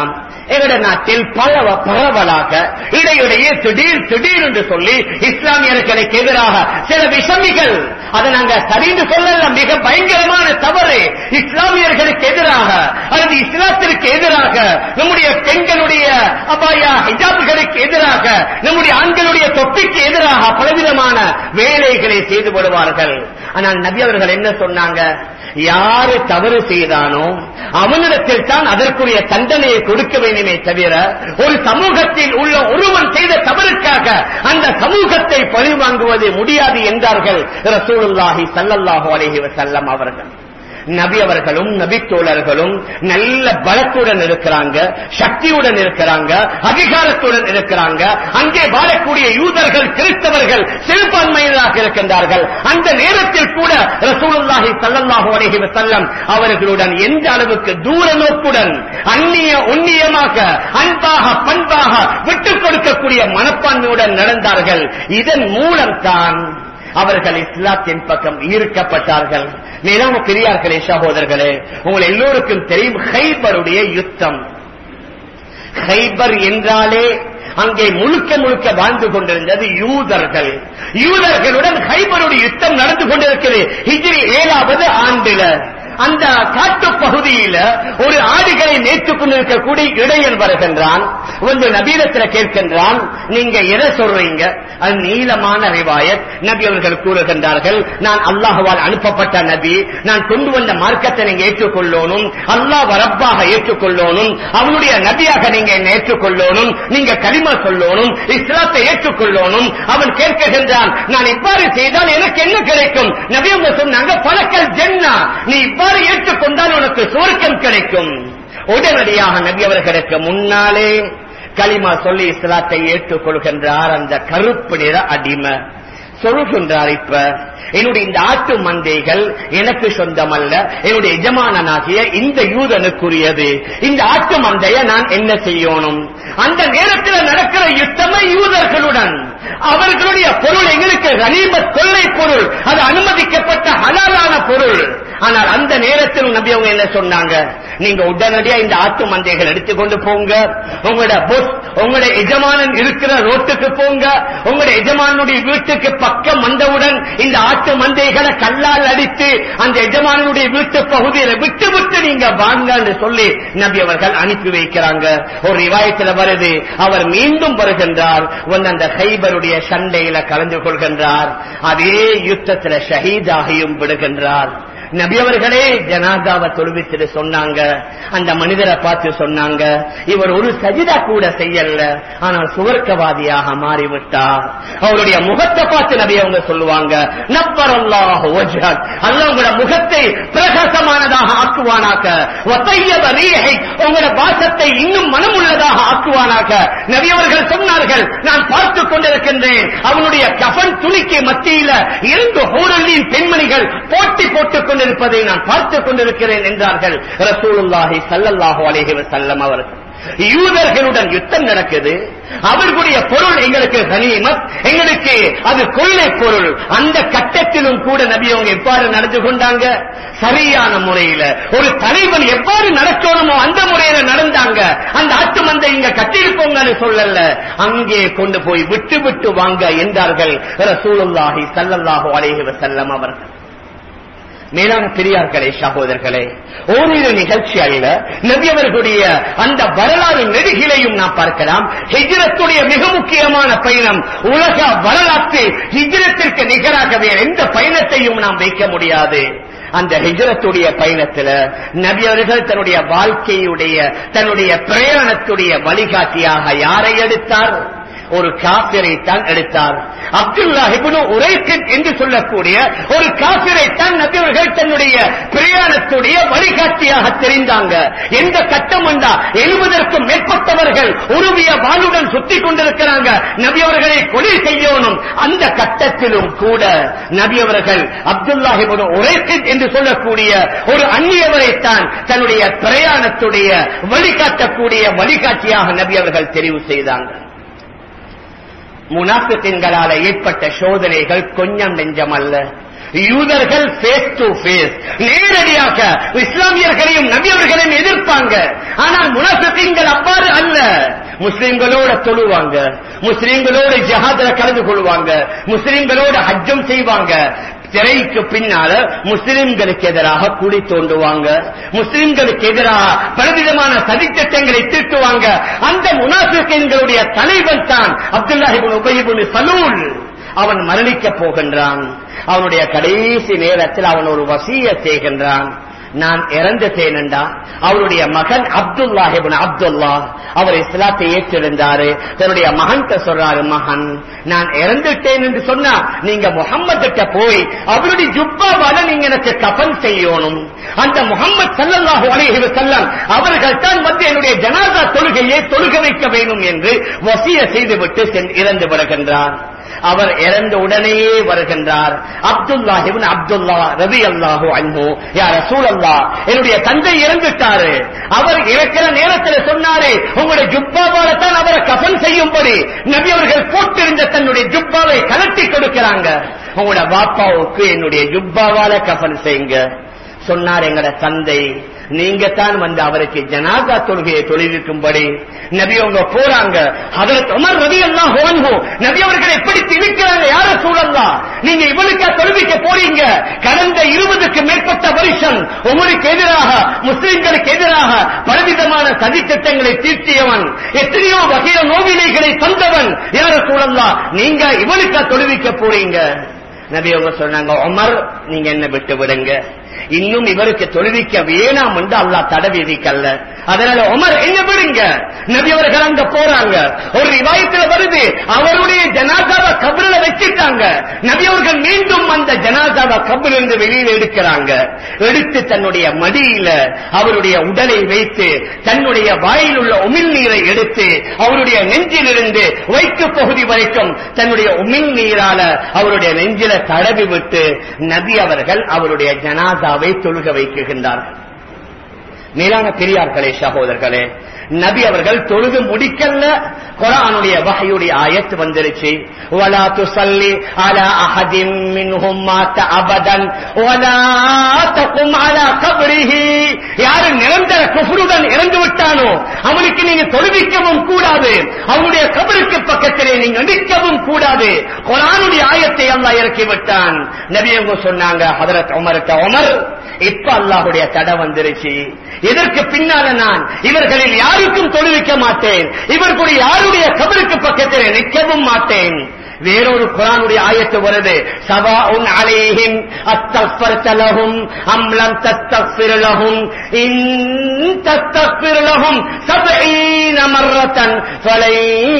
எங்கட நாட்டில் பல பரவலாக இடையிடையே திடீர் திடீர் என்று சொல்லி இஸ்லாமியர்களுக்கு எதிராக சில விஷமிகள் அதை நாங்க சரிந்து சொல்லல மிக பயங்கரமான தவறு இஸ்லாமியர்களுக்கு எதிராக அல்லது இஸ்லாத்திற்கு எதிராக நம்முடைய பெண்களுடைய அபாயா ஹிஜாபுகளுக்கு எதிராக நம்முடைய ஆண்களுடைய தொப்பிக்கு எதிராக பலவிதமான வேலைகளை செய்து விடுவார்கள் ஆனால் நபி அவர்கள் என்ன சொன்னாங்க யாரு தவறு செய்தானோ அவனிடத்தில் தான் அதற்குரிய தண்டனையை கொடுக்க வேண்டுமே தவிர ஒரு சமூகத்தில் உள்ள ஒருவன் செய்த தவறுக்காக அந்த சமூகத்தை பழி வாங்குவது முடியாது என்றார்கள் ரசூலுல்லாஹி ஸல்லல்லாஹு அலைஹி வஸல்லம் அவர்கள் நபி அவர்களும் நபி தோழர்களும் நல்ல பலத்துடன் இருக்கிறாங்க சக்தியுடன் இருக்கிறாங்க அதிகாரத்துடன் இருக்கிறாங்க அங்கே வாழக்கூடிய யூதர்கள் கிறிஸ்தவர்கள் சிறுபான்மையினராக இருக்கின்றார்கள் அந்த நேரத்தில் கூட ரசூலுல்லாஹி ஸல்லல்லாஹு அலைஹி வஸல்லம் அவர்களுடன் எந்த அளவுக்கு தூர நோக்குடன் அந்நிய உன்னியமாக அன்பாக பண்பாக விட்டுக் கொடுக்கக்கூடிய மனப்பான்மையுடன் நடந்தார்கள் இதன் மூலம்தான் அவர்கள் இஸ்லாத்தின் பக்கம் ஈர்க்கப்பட்டார்கள் மேலான பெரியார்களே சகோதரர்களே உங்கள் எல்லோருக்கும் தெரியும் ஹைபருடைய யுத்தம் ஹைபர் என்றாலே அங்கே முழுக்க முழுக்க வாழ்ந்து கொண்டிருந்தது யூதர்கள் யூதர்களுடன் ஹைபருடைய யுத்தம் நடந்து கொண்டிருக்கிறது ஹிஜ்ரி ஏழாவது ஆண்டில அந்த காட்டு பகுதியில ஒரு ஆடுகளை நேற்றுக் கொண்டிருக்கக்கூடிய இடையன் வருகின்றான் வந்து நபீரத்துல கேட்கின்றான் நீங்க எதை சொல்றீங்க அது நீளமான ரிவாயத் நபி அவர்கள் கூறுகின்றார்கள் நான் அல்லாஹுவால் அனுப்பப்பட்ட நபி நான் கொண்டு வந்த மார்க்கத்தை நீங்க ஏற்றுக்கொள்ளணும் அல்லாஹ் ரப்பாக ஏற்றுக்கொள்ளணும் அவனுடைய நபியாக நீங்க என்னை ஏற்றுக்கொள்ளணும் நீங்க கலிமா சொல்லணும் இஸ்லாத்தை ஏற்றுக்கொள்ளணும் அவன் கேட்கின்றான் நான் இவ்வாறு செய்தால் எனக்கு என்ன கிடைக்கும் நபி அவங்க சொன்னாங்க பழக்கல் ஜென்னா நீ இவ்வாறு ஏற்றுக்கொண்டால் உனக்கு சுவர்க்கம் கிடைக்கும் உடனடியாக நபி அவர்களுக்கு முன்னாலே களிமா சொல்லி இஸ்லாத்தை ஏற்றுக்கொள்கின்றார் அந்த கருப்பு நிற அடிமை சொல்கின்றார் இப்ப என்னுடைய இந்த ஆட்டு மந்தைகள் எனக்கு சொந்தமல்ல என்னுடைய எஜமானனாகிய இந்த யூதனுக்குரியது இந்த ஆட்டு மந்தைய நான் என்ன செய்யணும் அந்த நேரத்தில் நடக்கிற யுத்தமே யூதர்களுடன் அவர்களுடைய பொருள் எங்களுக்கு கனிமத் கொள்ளை பொருள் அது அனுமதிக்கப்பட்ட ஹலாலான பொருள் ஆனால் அந்த நேரத்தில் நபி அவங்க என்ன சொன்னாங்க நீங்க உடனடியா இந்த ஆட்டு மந்தைகள் எடுத்துக்கொண்டு போங்க உங்களோட பொஸ் உங்களோட எஜமானன் இருக்கிற ரோட்டுக்கு போங்க உங்களோட எஜமானுடைய வீட்டுக்கு பக்கம் வந்தவுடன் இந்த ஆட்டு மந்தைகளை கல்லால் அடித்து அந்த எஜமானுடைய வீட்டு பகுதியில விட்டு விட்டு நீங்க வாங்கன்னு சொல்லி நபி அவர்கள் அனுப்பி வைக்கிறாங்க ஒரு ரிவாயத்தில் வருது அவர் மீண்டும் வருகின்றார் வந்து அந்த ஹைபருடைய சண்டையில கலந்து கொள்கின்றார் அதே யுத்தத்தில் ஷஹீதாகியும் விடுகின்றார் நபி அவர்களே ஜனாதாவை தொழுவித்துட்டு சொன்னாங்க அந்த மனிதரை பார்த்து சொன்னாங்க இவர் ஒரு சஜிதா கூட செய்யல ஆனால் சுவர்க்கவாதியாக மாறிவிட்டார் அவருடைய முகத்தை பார்த்து நபி அவங்க சொல்லுவாங்க நப்பர் அல்லாஹ் அல்லாஹ் உங்களோட முகத்தை பிரகாசமானதாக ஆக்குவானாக்க ஒத்தையத ரீஹை உங்களோட வாசத்தை இன்னும் மனமுள்ளதாக ஆக்குவானாக நபி அவர்கள் சொன்னார்கள் நான் பார்த்துக் கொண்டிருக்கின்றேன் அவனுடைய கஃன் துணிக்கு மத்தியில இரண்டு ஹூரலின் பெண்மணிகள் போட்டி போட்டுக் கொண்டிருப்பதை நான் பார்த்துக் கொண்டிருக்கிறேன் என்றார்கள் ரசூலுல்லாஹி ஸல்லல்லாஹு அலைஹி வஸல்லம் அவர்கள் யூதர்களுடன் யுத்தம் நடக்குது அவர்களுடைய பொருள் எங்களுக்கு கனிமத் எங்களுக்கு அது கொள்ளை பொருள் அந்த கட்டத்திலும் கூட நபி அவங்க எவ்வாறு நடந்து கொண்டாங்க சரியான முறையில ஒரு தலைவன் எவ்வாறு நடக்கணுமோ அந்த முறையில நடந்தாங்க அந்த ஆட்டு மந்தை இங்க கட்டிருப்போங்கன்னு சொல்லல அங்கே கொண்டு போய் விட்டு விட்டு வாங்க என்றார்கள் ரசூலுல்லாஹி ஸல்லல்லாஹு அலைஹி வஸல்லம் அவர்கள் மேலான பெரியார்களே சகோதரர்களே ஓரிரு நிகழ்ச்சி அல்ல நபியவர்களுடைய அந்த வரலாறு நெடுகிலையும் நாம் பார்க்கலாம் ஹிஜ்ரத்துடைய மிக முக்கியமான பயணம் உலக வரலாற்றில் ஹிஜ்ரத்திற்கு நிகராக வேறு எந்த பயணத்தையும் நாம் வைக்க முடியாது அந்த ஹிஜரத்துடைய பயணத்துல நபி அவர்கள் தன்னுடைய வாழ்க்கையுடைய தன்னுடைய பிரயாணத்துடைய வழிகாட்டியாக யாரை எடுத்தார் ஒரு காபிரை தான் எடுத்தார் அப்துல்லா இப்னு உரைசித் என்று சொல்லக்கூடிய ஒரு காபிரை தான் நபியவர்கள் தன்னுடைய பிரயாணத்துடைய வழிகாட்டியாக தெரிந்தாங்க எந்த கட்டம் வந்தா எழுபதற்கும் மேற்பட்டவர்கள் உருவிய வாளுடன் சுத்தி கொண்டிருக்கிறாங்க நபியவர்களை கொலை செய்யணும் அந்த கட்டத்திலும் கூட நபியவர்கள் அப்துல்லா இப்னு உரைசித் என்று சொல்லக்கூடிய ஒரு அந்நியவரைத்தான் தன்னுடைய பிரயாணத்துடைய வழிகாட்டக்கூடிய வழிகாட்டியாக நபி அவர்கள் தெரிவு செய்தாங்க முனாஃபித்தின்களால ஏற்பட்ட சோதனைகள் கொஞ்சம் நெஞ்சம் அல்ல யூதர்கள் ஃபேஸ் டு ஃபேஸ் நேரடியாக இஸ்லாமியர்களையும் நபியவர்களையும் எதிர்ப்பாங்க ஆனால் முனாஃபிகீன்கள் அவ்வாறு அல்ல முஸ்லிம்களோட தொழுவாங்க முஸ்லிம்களோட ஜஹாதுல கலந்து கொள்வாங்க முஸ்லிம்களோட ஹஜ்ஜம் செய்வாங்க திரைக்கு பின்னால முஸ்லிம்களுக்கு எதிராக குடி தோண்டுவாங்க முஸ்லிம்களுக்கு எதிராக பலவிதமான சதித்திட்டங்களை தீட்டுவாங்க அந்த முனாஃபிகீன்களுடைய தலைவன் தான் அப்துல்லாஹிபின் உபயிபுன் சலூல் அவன் மரணிக்க போகின்றான் அவனுடைய கடைசி நேரத்தில் அவன் ஒரு வசிய செய்கின்றான் நான் இறந்துட்டேனண்டா அவருடைய மகன் அப்துல்லாஹிபின் அப்துல்லா அவர் இஸ்லாத்தை ஏற்றிருந்தாரு தன்னுடைய மகன் சொல்றாரு மகன் நான் இறந்துட்டேன் என்று சொன்னா நீங்க முகம்மது கிட்ட போய் அவருடைய ஜுப்பாவால நீங்க எனக்கு கபன் செய்யணும் அந்த முகம்மது சல்லல்லாஹு அலைஹி வஸல்லம் அவர்கள் தான் வந்து என்னுடைய ஜனாதா தொழுகையை தொழுக வைக்க வேண்டும் என்று வசிய செய்துவிட்டு சென்று இறந்து வருகின்றார் அவர் இறந்த உடனேயே வருகின்றார் அப்துல்லாஹிபின் அப்துல்லா ரவி அல்லாஹு அன்பு யார் ரசூலல்லா என்னுடைய தந்தை இறந்துட்டாரு அவர் இறக்கிற நேரத்தில் சொன்னாரு உங்களுடைய ஜுப்பாவால தான் அவரை கஃன் செய்யும்படி நபி அவர்கள் போட்டிருந்த தன்னுடைய ஜுப்பாவை கலட்டி கொடுக்கிறாங்க உங்களோட பாப்பாவுக்கு என்னுடைய ஜுப்பாவால கஃன் செய்யுங்க சொன்னார் எங்கட தந்தை நீங்க தான் வந்து அவருக்கு ஜனாதா தொழுகையை தொழிலுக்கும்படி நபி அவங்க போறாங்க அதற்கு உமர் ரவி எல்லாம் ஹோன்ஹோ நபி அவர்களை எப்படி திணிக்கிறாங்க யார சூழல்லா நீங்க இவனுக்கா தொழுவிக்க போறீங்க கடந்த இருபதுக்கு மேற்பட்ட வருஷம் உங்களுக்கு எதிராக முஸ்லிம்களுக்கு எதிராக பலவிதமான சதித்திட்டங்களை தீர்த்தியவன் எத்தனையோ வகைய நோவினைகளை தந்தவன் யார சூழல்லா நீங்க இவனுக்கா தொழுவிக்க போறீங்க நபி அவங்க சொன்னாங்க உமர் நீங்க என்ன விட்டு விடுங்க இன்னும் இவருக்கு தொழுவிக்க வேணாம் என்று அல்லாஹ் தடை விதிக்கல்ல அதனால உமர் என்ன விடுங்க நபி அவர்கள் அங்க போறாங்க ஒரு ரிவாயத்துல வருது அவருடைய ஜனாதாவை கபரில வச்சிட்டாங்க நபி அவர்கள் மீண்டும் அந்த ஜனாதாவை கபரிலிருந்து வெளியில எடுக்கிறாங்க எடுத்து தன்னுடைய மடியில அவருடைய உடலை வைத்து தன்னுடைய வாயில் உள்ள உமிழ் நீரை எடுத்து அவருடைய நெஞ்சிலிருந்து வைக்கு பகுதி வரைக்கும் தன்னுடைய உமிழ் நீரால அவருடைய நெஞ்சில தடவி விட்டு நபி அவர்கள் அவருடைய ஜனாதாவை தொழுக வைக்குகின்றார்கள் மேலான பெரியார்களே சகோதரர்களே நபி அவர்கள் தொழுது முடிக்கல குரானுடைய வகையுடைய ஆயத்து வந்துருச்சு ولا تصلي على احد منهم مات ابدا ولا تقم على قبره யார் நிரந்தர குஃப்ருடன் இறந்து விட்டானோ அவனுக்கு நீங்க தொழுவிக்கவும் கூடாது அவனுடைய கபருக்கு பக்கத்திலே நீங்க நிற்கவும் கூடாது குரானுடைய ஆயத்தை அல்லாஹ் இறக்கி விட்டான் நபி அவங்க சொன்னாங்க ஹதரத் உமர்ட்ட உமர் இப்ப அல்லாஹுடைய தடை வந்துருச்சு இதற்கு பின்னால நான் இவர்களில் யாருக்கும் தொழுவிக்க மாட்டேன் இவர்களுடைய யாருடைய கபருக்கு பக்கத்தில் நிற்கவும் மாட்டேன் வேறொரு குரானுடைய ஆயத்து வருது சவா உன் அலைஹிம் அத்தஃபர்த லஹும் அம் லம் தஸ்தக்ஃபிர் லஹும் இன் தஸ்தக்ஃபிர் லஹும் சபஈன மர்ரத்தன் ஃபலை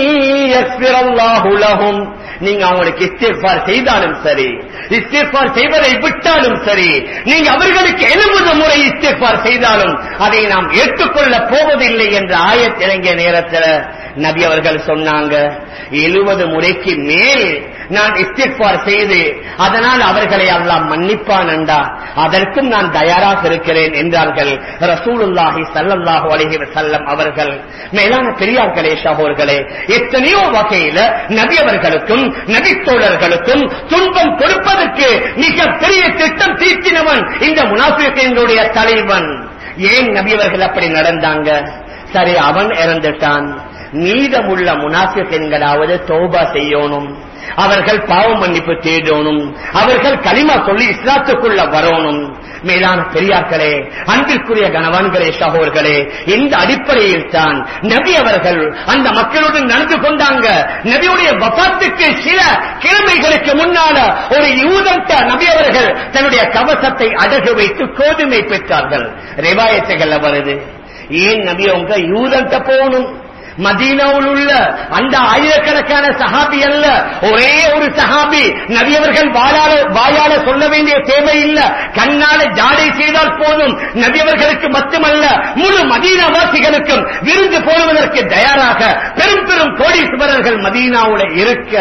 யக்ஃபிரல்லாஹு லஹும் நீங்க அவங்களுக்கு இஸ்திஃபார் செய்தாலும் சரி இஸ்திஃபார் செய்வதை விட்டாலும் சரி நீங்க அவர்களுக்கு எழுபது முறை இஸ்திஃபார் செய்தாலும் அதை நாம் ஏற்றுக்கொள்ள போவதில்லை என்ற ஆயத் இறங்கிய நேரத்தில் நபி அவர்கள் சொன்னாங்க எழுபது முறைக்கு மேல் நான் இஸ்திஃபார் செய்து அதனால் அவர்களை அல்லாஹ் மன்னிப்பான் என்றா அதற்கும் நான் தயாராக இருக்கிறேன் என்றார்கள் ரசூலுல்லாஹி ஸல்லல்லாஹு அலைஹி வஸல்லம் அவர்கள் மேலான பெரியார்களே சகோதரர்களே எத்தனையோ வகையில நபி அவர்களுக்கும் நபி தோழர்களுக்கும் துன்பம் கொடுப்பதற்கு மிக பெரிய திட்டம் தீர்த்தினவன் இந்த முனாஃபிகளுடைய தலைவன் ஏன் நபி அவர்கள் அப்படி நடந்தாங்க சரி அவன் இறந்துட்டான் மீதமுள்ள முனாஃபிகன்களாவது தௌபா செய்யணும் அவர்கள் பாவ மன்னிப்பு தேடணும் அவர்கள் களிமா சொல்லி இஸ்லாத்துக்குள்ள வரணும் மேலான பெரியார்களே அன்பிற்குரிய கணவான்களே சகோதர்களே இந்த அடிப்படையில் தான் நபி அவர்கள் அந்த மக்களுடன் நடந்து கொண்டாங்க நபியுடைய வபாத்துக்கு சில கிழமைகளுக்கு முன்னால ஒரு யூதன்ட நபி அவர்கள் தன்னுடைய கவசத்தை அடகு வைத்து கோதுமை பெற்றார்கள் ரிவாயத்துகள்ல வருது ஏன் நபி அவங்க யூதன்ட்ட போகணும் மதீனாவில் உள்ள அந்த ஆயிரக்கணக்கான சஹாபி அல்ல ஒரே ஒரு சஹாபி நபியவர்கள் வாயால வாயால சொல்ல வேண்டிய தேவை இல்ல கண்ணால ஜாடை செய்தால் போதும் நபியவர்களுக்கு மட்டுமல்ல முழு மதீனாவாசிகளுக்கும் விருந்து போடுவதற்கு தயாராக பெரும் பெரும் கோடீஸ்வரர்கள் மதீனாவுல இருக்க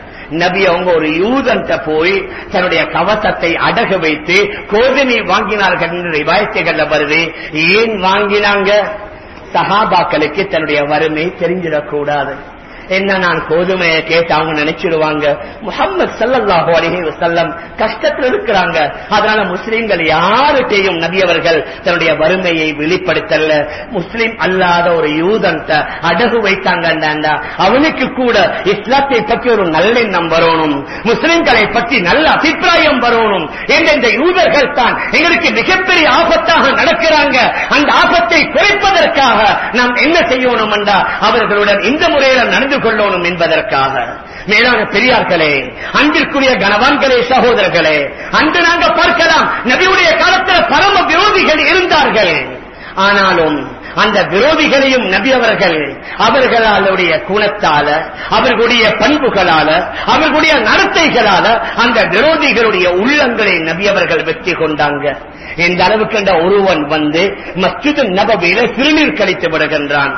நபி அவங்க ஒரு யூதன்ட்ட போய் தன்னுடைய கவசத்தை அடகு வைத்து கோதுமை வாங்கினார்கள் என்ற வாய்ச்சைகள்ல வருது ஏன் வாங்கினாங்க சஹாபாக்களுக்கு தன்னுடைய வறுமை தெரிஞ்சிடக்கூடாது என்ன நான் கோதுமையை கேட்டு அவங்க நினைச்சிடுவாங்க முகமது சல்லல்லாஹு அலைஹி வஸல்லம் கஷ்டத்தில் இருக்கிறாங்க அதனால முஸ்லிம்கள் யாருகிட்டையும் நபி அவர்கள் தன்னுடைய வறுமையை வெளிப்படுத்தல முஸ்லிம் அல்லாத ஒரு யூதன் அடகு வைத்தாங்கண்டாண்டா அவனுக்கு கூட இஸ்லாத்தை பற்றி ஒரு நல்லெண்ணம் வரணும் முஸ்லிம்களை பற்றி நல்ல அபிப்பிராயம் வரணும் என்ற இந்த யூதர்கள் தான் எங்களுக்கு மிகப்பெரிய ஆபத்தாக நடக்கிறாங்க அந்த ஆபத்தை குறைப்பதற்காக நாம் என்ன செய்யணும் என்றா அவர்களுடன் இந்த முறையில நடந்து கொள்ளணும் என்பதற்காக மேலான பெரியார்களே அன்பிற்குரிய கனவான்களே சகோதரர்களே அன்று நாங்கள் பார்க்கலாம் நபியுடைய காலத்தில் பரம விரோதிகள் இருந்தார்கள் ஆனாலும் அந்த விரோதிகளையும் நபி அவர்கள் அவர்களுடைய குணத்தால அவர்களுடைய பண்புகளால அவர்களுடைய நடத்தைகளால அந்த விரோதிகளுடைய உள்ளங்களை நபி அவர்கள் வெற்றி கொண்டாங்க இந்த அளவுக்கு அந்த ஒருவன் வந்து மஸ்ஜிது நபவியில சிறுநீர் கழித்து விடுகின்றான்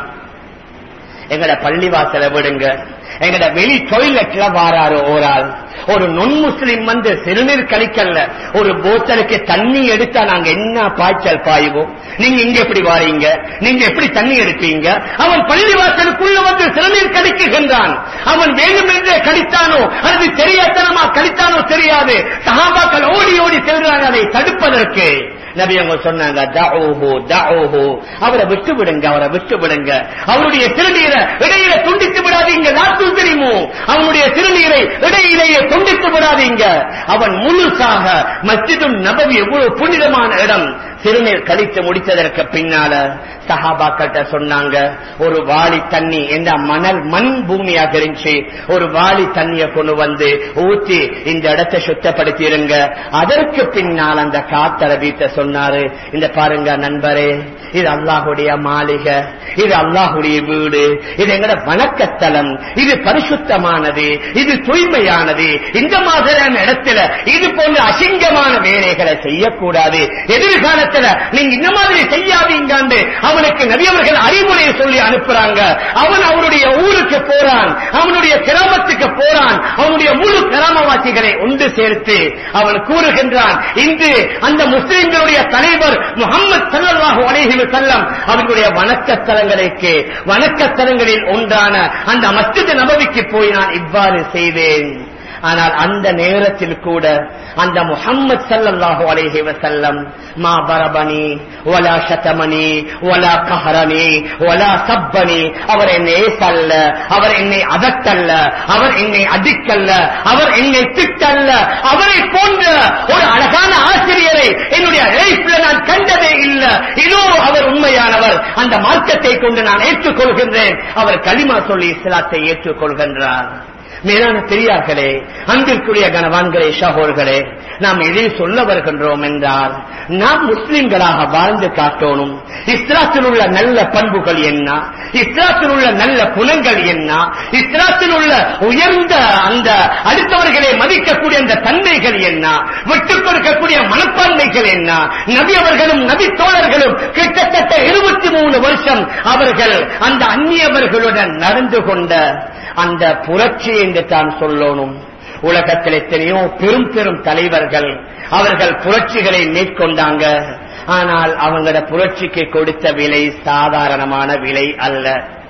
எங்கட பள்ளிவாசல விடுங்க எங்கட வெளி டொய்லெட்ல வாராரு ஓராள் ஒரு நொன் முஸ்லிம் வந்து சிறுநீர் கழிக்கல ஒரு போத்தலுக்கு தண்ணி எடுத்தா நாங்க என்ன பாய்ச்சல் பாய்வோம் நீங்க இங்க எப்படி வாரீங்க நீங்க எப்படி தண்ணி எடுப்பீங்க அவன் பள்ளிவாசலுக்குள்ள வந்து சிறுநீர் கழிக்குகின்றான் அவன் வேண்டுமென்றே கழித்தானோ அல்லது தெரியாத்தனமா கழித்தானோ தெரியாது சகாபாக்கள் ஓடி ஓடி செல்றாங்க அதை தடுப்பதற்கு நபி அவங்க சொன்னாங்க தஓஹு தஓஹு அவரை விட்டு விடுங்க அவரை விட்டு விடுங்க அவருடைய திருநீரை இடையில துண்டித்து விடாதீங்க நாத்து தெரியுமோ அவனுடைய திருநீரை இடையிலேயே துண்டித்து விடாதீங்க அவன் முழுசாக மஸ்ஜிதும் நபவி எவ்வளவு புனிதமான இடம் சிறுநீர் கழித்து முடித்ததற்கு பின்னால சஹாபாக்கிட்ட சொன்னாங்க ஒரு வாளி தண்ணி எந்த மணல் மண் பூமியாக இருந்துச்சு ஒரு வாளி தண்ணியை கொண்டு வந்து ஊற்றி இந்த இடத்தை சுத்தப்படுத்தி இருங்க அதற்கு பின்னால் அந்த காத்தர வீட்டை சொன்னாரு இந்த பாருங்க நண்பரே இது அல்லாஹுடைய மாளிகை இது அல்லாஹுடைய வீடு இது எங்கட வணக்கத்தலம் இது பரிசுத்தமானது இது தூய்மையானது இந்த மாதிரியான இடத்துல இது போன்ற அசிங்கமான வேலைகளை செய்யக்கூடாது எதிர்காலத்துல நீங்க இந்த மாதிரி செய்யாதீங்காண்டு அவனுக்கு நபியவர்கள் அறிவுரையை சொல்லி அனுப்புறாங்க அவன் அவனுடைய ஊருக்கு போறான் அவனுடைய கிராமத்துக்கு போறான் அவனுடைய முழு கிராமவாசிகளை ஒன்று சேர்த்து அவன் கூறுகின்றான் இன்று அந்த முஸ்லிம்களுடைய தலைவர் முகமது சல்லாஹூ அலைஹி வஸல்லம் அவர்களுடைய வணக்கத்தலங்களுக்கு வணக்கத்தலங்களில் ஒன்றான அந்த மஸ்ஜித் நபவிக்கு போய் நான் இவ்வாறு செய்தேன் ஆனால் அந்த நேரத்தில் கூட அந்த முஹம்மது சல்லல்லாஹு அலைஹி வஸல்லம் மா பரபனி வலா ஷதமனி வலா கஹரனி வலா சப்பனி அவர் என்னை ஏசல்ல அவர் என்னை அதட்டல்ல அவர் என்னை அடிக்கல்ல அவர் என்னை திட்டல்ல அவரை போன்ற ஒரு அழகான ஆசிரியரை என்னுடைய லைஃப்ல நான் கண்டதே இல்ல இதோ அவர் உண்மையானவர் அந்த மார்க்கத்தை கொண்டு நான் ஏற்றுக்கொள்கின்றேன் அவர் களிமா சொல்லி இஸ்லாத்தை ஏற்றுக்கொள்கின்றார் மேலான பெரியார்களே அன்பிற்குரிய கனவான்களே சகோர்களே நாம் எதில் சொல்ல வருகின்றோம் என்றால் நாம் முஸ்லிம்களாக வாழ்ந்து காட்டணும் இஸ்லாத்தில் உள்ள நல்ல பண்புகள் என்ன இஸ்லாத்தில் உள்ள நல்ல குணங்கள் என்ன இஸ்லாத்தில் உள்ள உயர்ந்த அந்த அடுத்தவர்களை மதிக்கக்கூடிய அந்த தன்மைகள் என்ன விட்டுக் கொடுக்கக்கூடிய மனப்பான்மைகள் என்ன நபி அவர்களும் நபி தோழர்களும் கிட்டத்தட்ட இருபத்தி மூணு வருஷம் அவர்கள் அந்த அந்நியவர்களுடன் நடந்து கொண்ட அந்த புரட்சி என்று தான் சொல்லணும் உலகத்தில் எத்தனையோ பெரும் பெரும் தலைவர்கள் அவர்கள் புரட்சிகளை மேற்கொண்டாங்க ஆனால் அவங்களோட புரட்சிக்கு கொடுத்த விலை சாதாரணமான விலை அல்ல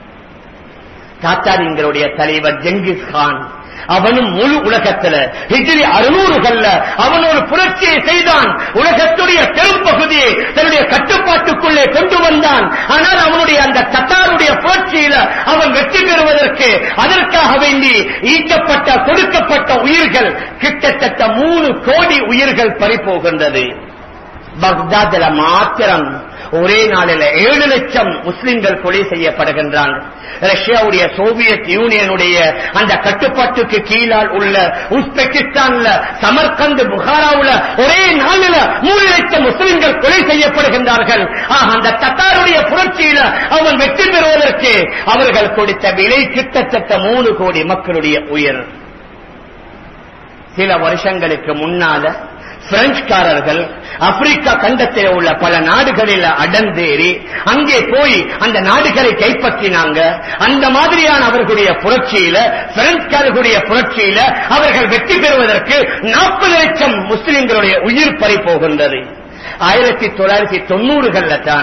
தாத்தாரிங்களுடைய தலைவர் ஜெங்கிஸ் கான் அவனும் முழு உலகத்துல ஹிஜ்ரி அறுநூறுகள்ல அவன் ஒரு புரட்சியை செய்தான் உலகத்துடைய பெரும்பகுதியை தன்னுடைய கட்டுப்பாட்டுக்குள்ளே கொண்டு வந்தான் ஆனால் அவனுடைய அந்த தத்தாருடைய புரட்சியில அவன் வெற்றி பெறுவதற்கு அதற்காக வேண்டி ஈட்டப்பட்ட கொடுக்கப்பட்ட உயிர்கள் கிட்டத்தட்ட மூணு கோடி உயிர்கள் பறிபோகின்றது பக்தாதுல மாத்திரம் ஒரே நாளில் ஏழு லட்சம் முஸ்லிம்கள் கொலை செய்யப்படுகின்றான் ரஷ்யாவுடைய சோவியத் யூனியனுடைய அந்த கட்டுப்பாட்டுக்கு கீழால் உள்ள உஸ்பெகிஸ்தான்ல சமர்கந்து புகாராவுல ஒரே நாளில் மூணு லட்சம் முஸ்லிம்கள் கொலை செய்யப்படுகின்றார்கள் ஆக அந்த தத்தாருடைய புரட்சியில அவன் வெற்றி பெறுவதற்கு அவர்கள் கொடுத்த விலை கிட்டத்தட்ட மூணு கோடி மக்களுடைய உயிர் சில வருஷங்களுக்கு முன்னால பிரெஞ்சுக்காரர்கள் ஆப்பிரிக்கா கண்டத்தில் உள்ள பல நாடுகளில் அடந்தேறி அங்கே போய் அந்த நாடுகளை கைப்பற்றினாங்க அந்த மாதிரியான அவர்களுடைய புரட்சியில பிரெஞ்சுக்காரர்களுடைய புரட்சியில அவர்கள் வெற்றி பெறுவதற்கு நாற்பது லட்சம் முஸ்லிம்களுடைய உயிர் பறி போகின்றது ஆயிரத்தி தொள்ளாயிரத்தி தொண்ணூறுகள்ல தான்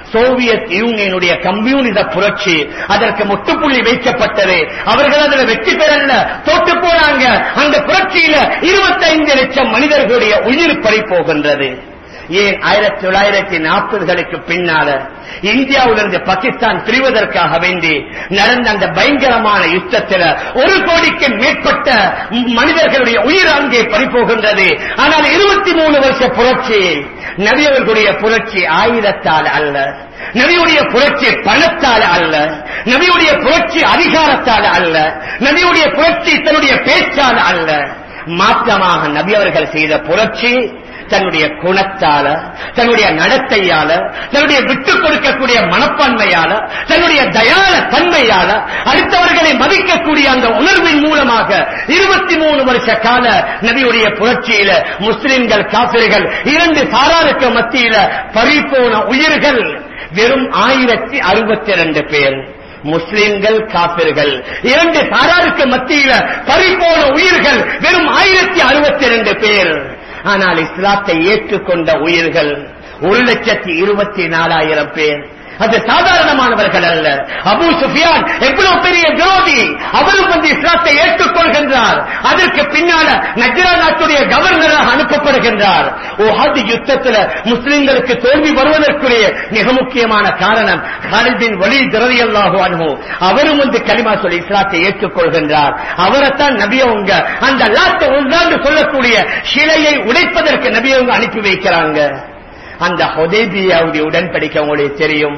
சோவியத் யூனியனுடைய கம்யூனிச புரட்சி அதற்கு முட்டுப்புள்ளி வைக்கப்பட்டது அவர்கள் அதில் வெற்றி பெறல தோட்டு போனாங்க அந்த புரட்சியில இருபத்தைந்து லட்சம் மனிதர்களுடைய உயிர் பறி போகின்றது ஏன் ஆயிரத்தி தொள்ளாயிரத்தி நாற்பதுகளுக்கு பின்னால இந்தியாவிலிருந்து பாகிஸ்தான் பிரிவதற்காக வேண்டி நடந்த அந்த பயங்கரமான யுத்தத்தில் ஒரு கோடிக்கு மேற்பட்ட மனிதர்களுடைய உயிர் அங்கே பறிபோகின்றது ஆனால் இருபத்தி மூணு வருஷ புரட்சி நபியவர்களுடைய புரட்சி ஆயுதத்தால் அல்ல நபியுடைய புரட்சி பணத்தால் அல்ல நபியுடைய புரட்சி அதிகாரத்தால் அல்ல நபியுடைய புரட்சி தன்னுடைய பேச்சால் அல்ல மாற்றமாக நபி அவர்கள் செய்த புரட்சி தன்னுடைய குணத்தால தன்னுடைய நடத்தையால தன்னுடைய விட்டுக் கொடுக்கக்கூடிய மனப்பான்மையால தன்னுடைய தயால தன்மையால அடுத்தவர்களை மதிக்கக்கூடிய அந்த உணர்வின் மூலமாக இருபத்தி மூணு வருஷ கால நபியுடைய புரட்சியில முஸ்லிம்கள் காபிர்கள் இரண்டு சாராருக்கு மத்தியில பறிப்போன உயிர்கள் வெறும் ஆயிரத்தி அறுபத்தி இரண்டு பேர் முஸ்லிம்கள் காப்பிர்கள் இரண்டு சாராருக்கு மத்தியில பறிப்போன உயிர்கள் வெறும் ஆயிரத்தி அறுபத்தி இரண்டு பேர் ஆனால் இஸ்லாத்தை ஏற்றுக்கொண்ட உயிர்கள் ஒரு லட்சத்தி இருபத்தி நாலாயிரம் பேர் அது சாதாரணமானவர்கள் அல்ல அபு சுஃபியான் எவ்வளவு பெரிய விரோதி அவரும் வந்து இஸ்லாத்தை ஏற்றுக்கொள்கின்றார் அதற்கு பின்னால நஜ்ரா நாட்டுடைய கவர்னராக அனுப்பப்படுகின்றார் ஓஹது யுத்தத்தில் முஸ்லிம்களுக்கு தோல்வி வருவதற்குரிய மிக முக்கியமான காரணம் ஹாலிதின் வழி திரவியல்லாஹு அனுபவம் அவரும் வந்து கலிமா சொல்லி இஸ்லாத்தை ஏற்றுக்கொள்கின்றார் அவரைத்தான் நபியவங்க அந்த லாத்த ஒன்றாண்டு சொல்லக்கூடிய சிலையை உடைப்பதற்கு நபியவங்க அனுப்பி வைக்கிறாங்க அந்த ஹொதேபியாவுடைய உடன்படிக்கை உங்களுக்கு தெரியும்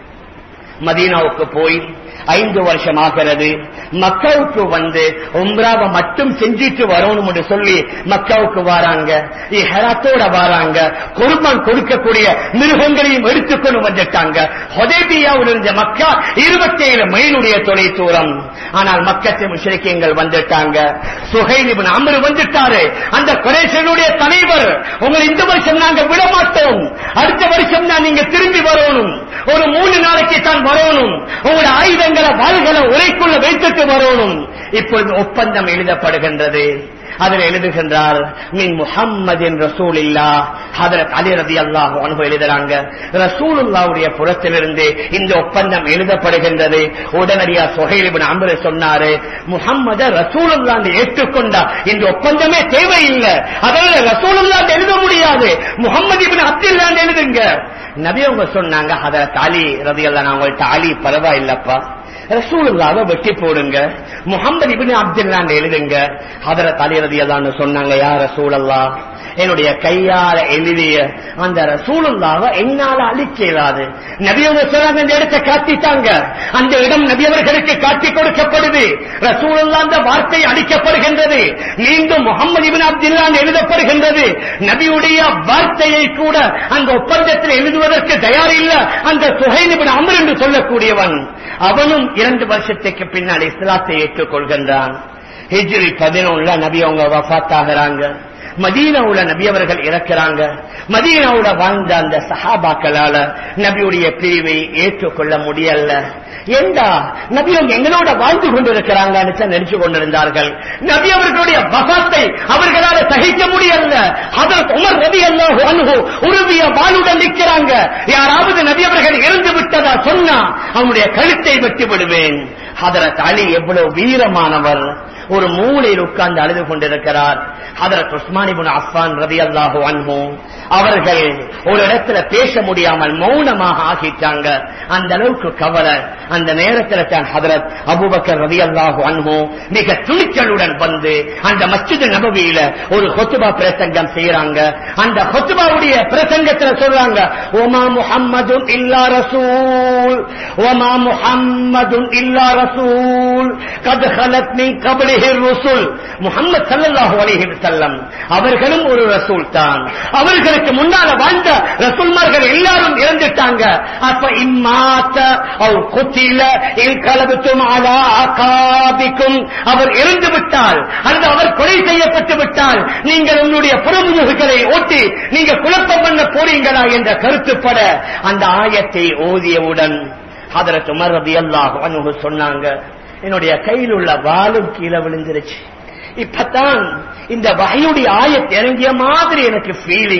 மதீனாவுக்கு போய் ஐந்து வருஷம் ஆகிறது மக்காவுக்கு வந்து உம்ராவை மட்டும் செஞ்சிட்டு வரணும் என்று சொல்லி மக்காவுக்கு வராங்க ஹெராத்தோட வராங்க குர்பான் கொடுக்கக்கூடிய மிருகங்களையும் எடுத்துக்கொண்டு வந்துட்டாங்க ஹொதேபியாவில் இருந்த மக்கா இருபத்தி ஏழு மைலுடைய தொலை தூரம் ஆனால் மக்கத்தை முஷரிக்கங்கள் வந்துட்டாங்க சுகைலிபின் அமர் வந்துட்டாரு அந்த குரேசனுடைய தலைவர் உங்களை இந்த வருஷம் நாங்க விட மாட்டோம் அடுத்த வருஷம் தான் நீங்க திரும்பி வரணும் ஒரு மூணு நாளைக்கு தான் வரணும் உங்களோட ஆயுதங்களை வாள்களை உரைக்குள்ள வைத்துட்டு வரணும் இப்பொழுது ஒப்பந்தம் எழுதப்படுகின்றது அதில் எழுதுகின்றார் மின் முஹம்மதின் ரசூல் இல்லா ஹதரத் அலி ரதி அல்லாஹ் அனுபவம் எழுதுறாங்க ரசூலுல்லாவுடைய புறத்திலிருந்து இந்த ஒப்பந்தம் எழுதப்படுகின்றது உடனடியா சுகைலிபின் அம்பரு சொன்னாரு முகம்மத ரசூலுல்லாண்டு ஏற்றுக்கொண்டா இந்த ஒப்பந்தமே தேவையில்லை அதனால ரசூலுல்லாண்டு எழுத முடியாது முகமது இபின் அப்துல்லாண்டு எழுதுங்க நபி அவங்க சொன்னாங்க ஹதரத் அலி ரதி அல்லா நான் உங்கள்கிட்ட அலி பரவாயில்லப்பா ரசூலுல்லாவை வெட்டி போடுங்க முகமது இபின் அப்துல்லான்னு எழுதுங்க ஹதரத் அலி ரதி அல்லான்னு சொன்னாங்க யார் ரசூலல்லா என்னுடைய கையால எழுதிய அந்த ரசூலுல்லாவை என்னால அழிக்க இயலாது நபியவங்க சொல்றாங்க இந்த இடத்தை காட்டிட்டாங்க அந்த இடம் நபியவர்களுக்கு காட்டி கொடுக்கப்படுது ரசூலுல்லா அந்த வார்த்தை அளிக்கப்படுகின்றது மீண்டும் முகமது இபின் அப்துல்லான் எழுதப்படுகின்றது நபியுடைய வார்த்தையை கூட அந்த ஒப்பந்தத்தில் எழுதுவதற்கு தயார் இல்ல அந்த சுகைலிபின் அமர் என்று சொல்லக்கூடியவன் அவனும் இரண்டு வருஷத்துக்கு பின்னால் இஸ்லாத்தை ஏற்றுக்கொள்கின்றான் ஹிஜ்ரி பதினொன்னுல நபி அவங்க வஃத்தாகிறாங்க மதீனாவுல நபி அவர்கள் இறக்கிறாங்க மதீனாவுல வாழ்ந்த அந்த சஹாபாக்களால நபியுடைய பிரிவை ஏற்றுக்கொள்ள முடியல ஏண்டா நபி அவங்க எங்களோட வாழ்ந்து கொண்டிருக்கிறாங்கன்னு நினைச்சு கொண்டிருந்தார்கள் நபி அவர்களுடைய வகாத்தை அவர்களால சகிக்க முடியல அதற்கு உமர் நபி அல்லாஹ் அனுகு உருவிய வாளுடன் நிற்கிறாங்க யாராவது நபி அவர்கள் இறந்து விட்டதா சொன்னா அவனுடைய கழுத்தை வெட்டி விடுவேன் ஹதரத் அலி எவ்வளவு வீரமானவர் ஒரு மூலையில் உட்கார்ந்து அழுது கொண்டிருக்கிறார் ஹதரத் உஸ்மானிபுன் அஃபான் ரதி அல்லாஹு அன்ஹு அவர்கள் ஒரு இடத்துல பேச முடியாமல் மௌனமாக ஆகிட்டாங்க அந்த அளவுக்கு கவலை அந்த நேரத்தில் தான் ஹதரத் அபுபக்கர் ரதி அல்லாஹு அன்ஹு மிக துணிச்சலுடன் வந்து அந்த மஸ்ஜித் நபவியில ஒரு ஹொத்துபா பிரசங்கம் செய்யறாங்க அந்த ஹொத்துபாவுடைய பிரசங்கத்தில் சொல்றாங்க ஓமா முஹம்மது இல்லா ரசூல் ஓமா முஹம்மது இல்லா ரசூல் கத் ஹலத் மின் கபலிஹி ருசுல் முஹம்மது ஸல்லல்லாஹு அலைஹி வஸல்லம் அவர்களும் ஒரு ரசூல் தான் அவர்களுக்கு முன்னால வாழ்ந்த ரசூல்மார்கள் எல்லாரும் இறந்துட்டாங்க அப்ப இம்மாத்த அவ் குத்தில இல் கலபத்தும் அலா அகாபிக்கும் அவர் இறந்து விட்டால் அல்லது அவர் கொலை செய்யப்பட்டு விட்டால் நீங்கள் உங்களுடைய புறமுதுகுகளை ஓட்டி நீங்க குழப்பம் பண்ண போறீங்களா என்ற கருத்துப்பட அந்த ஆயத்தை ஓதியவுடன் ஹதரத் உமர் ரலியல்லாஹு அன்ஹு சொன்னாங்க என்னுடைய கையில் உள்ள வாளும் கீழே விழுந்துருச்சு இப்பதான் இந்த வகையுடைய ஆயத் இறங்கிய மாதிரி எனக்கு ஃபீலிங்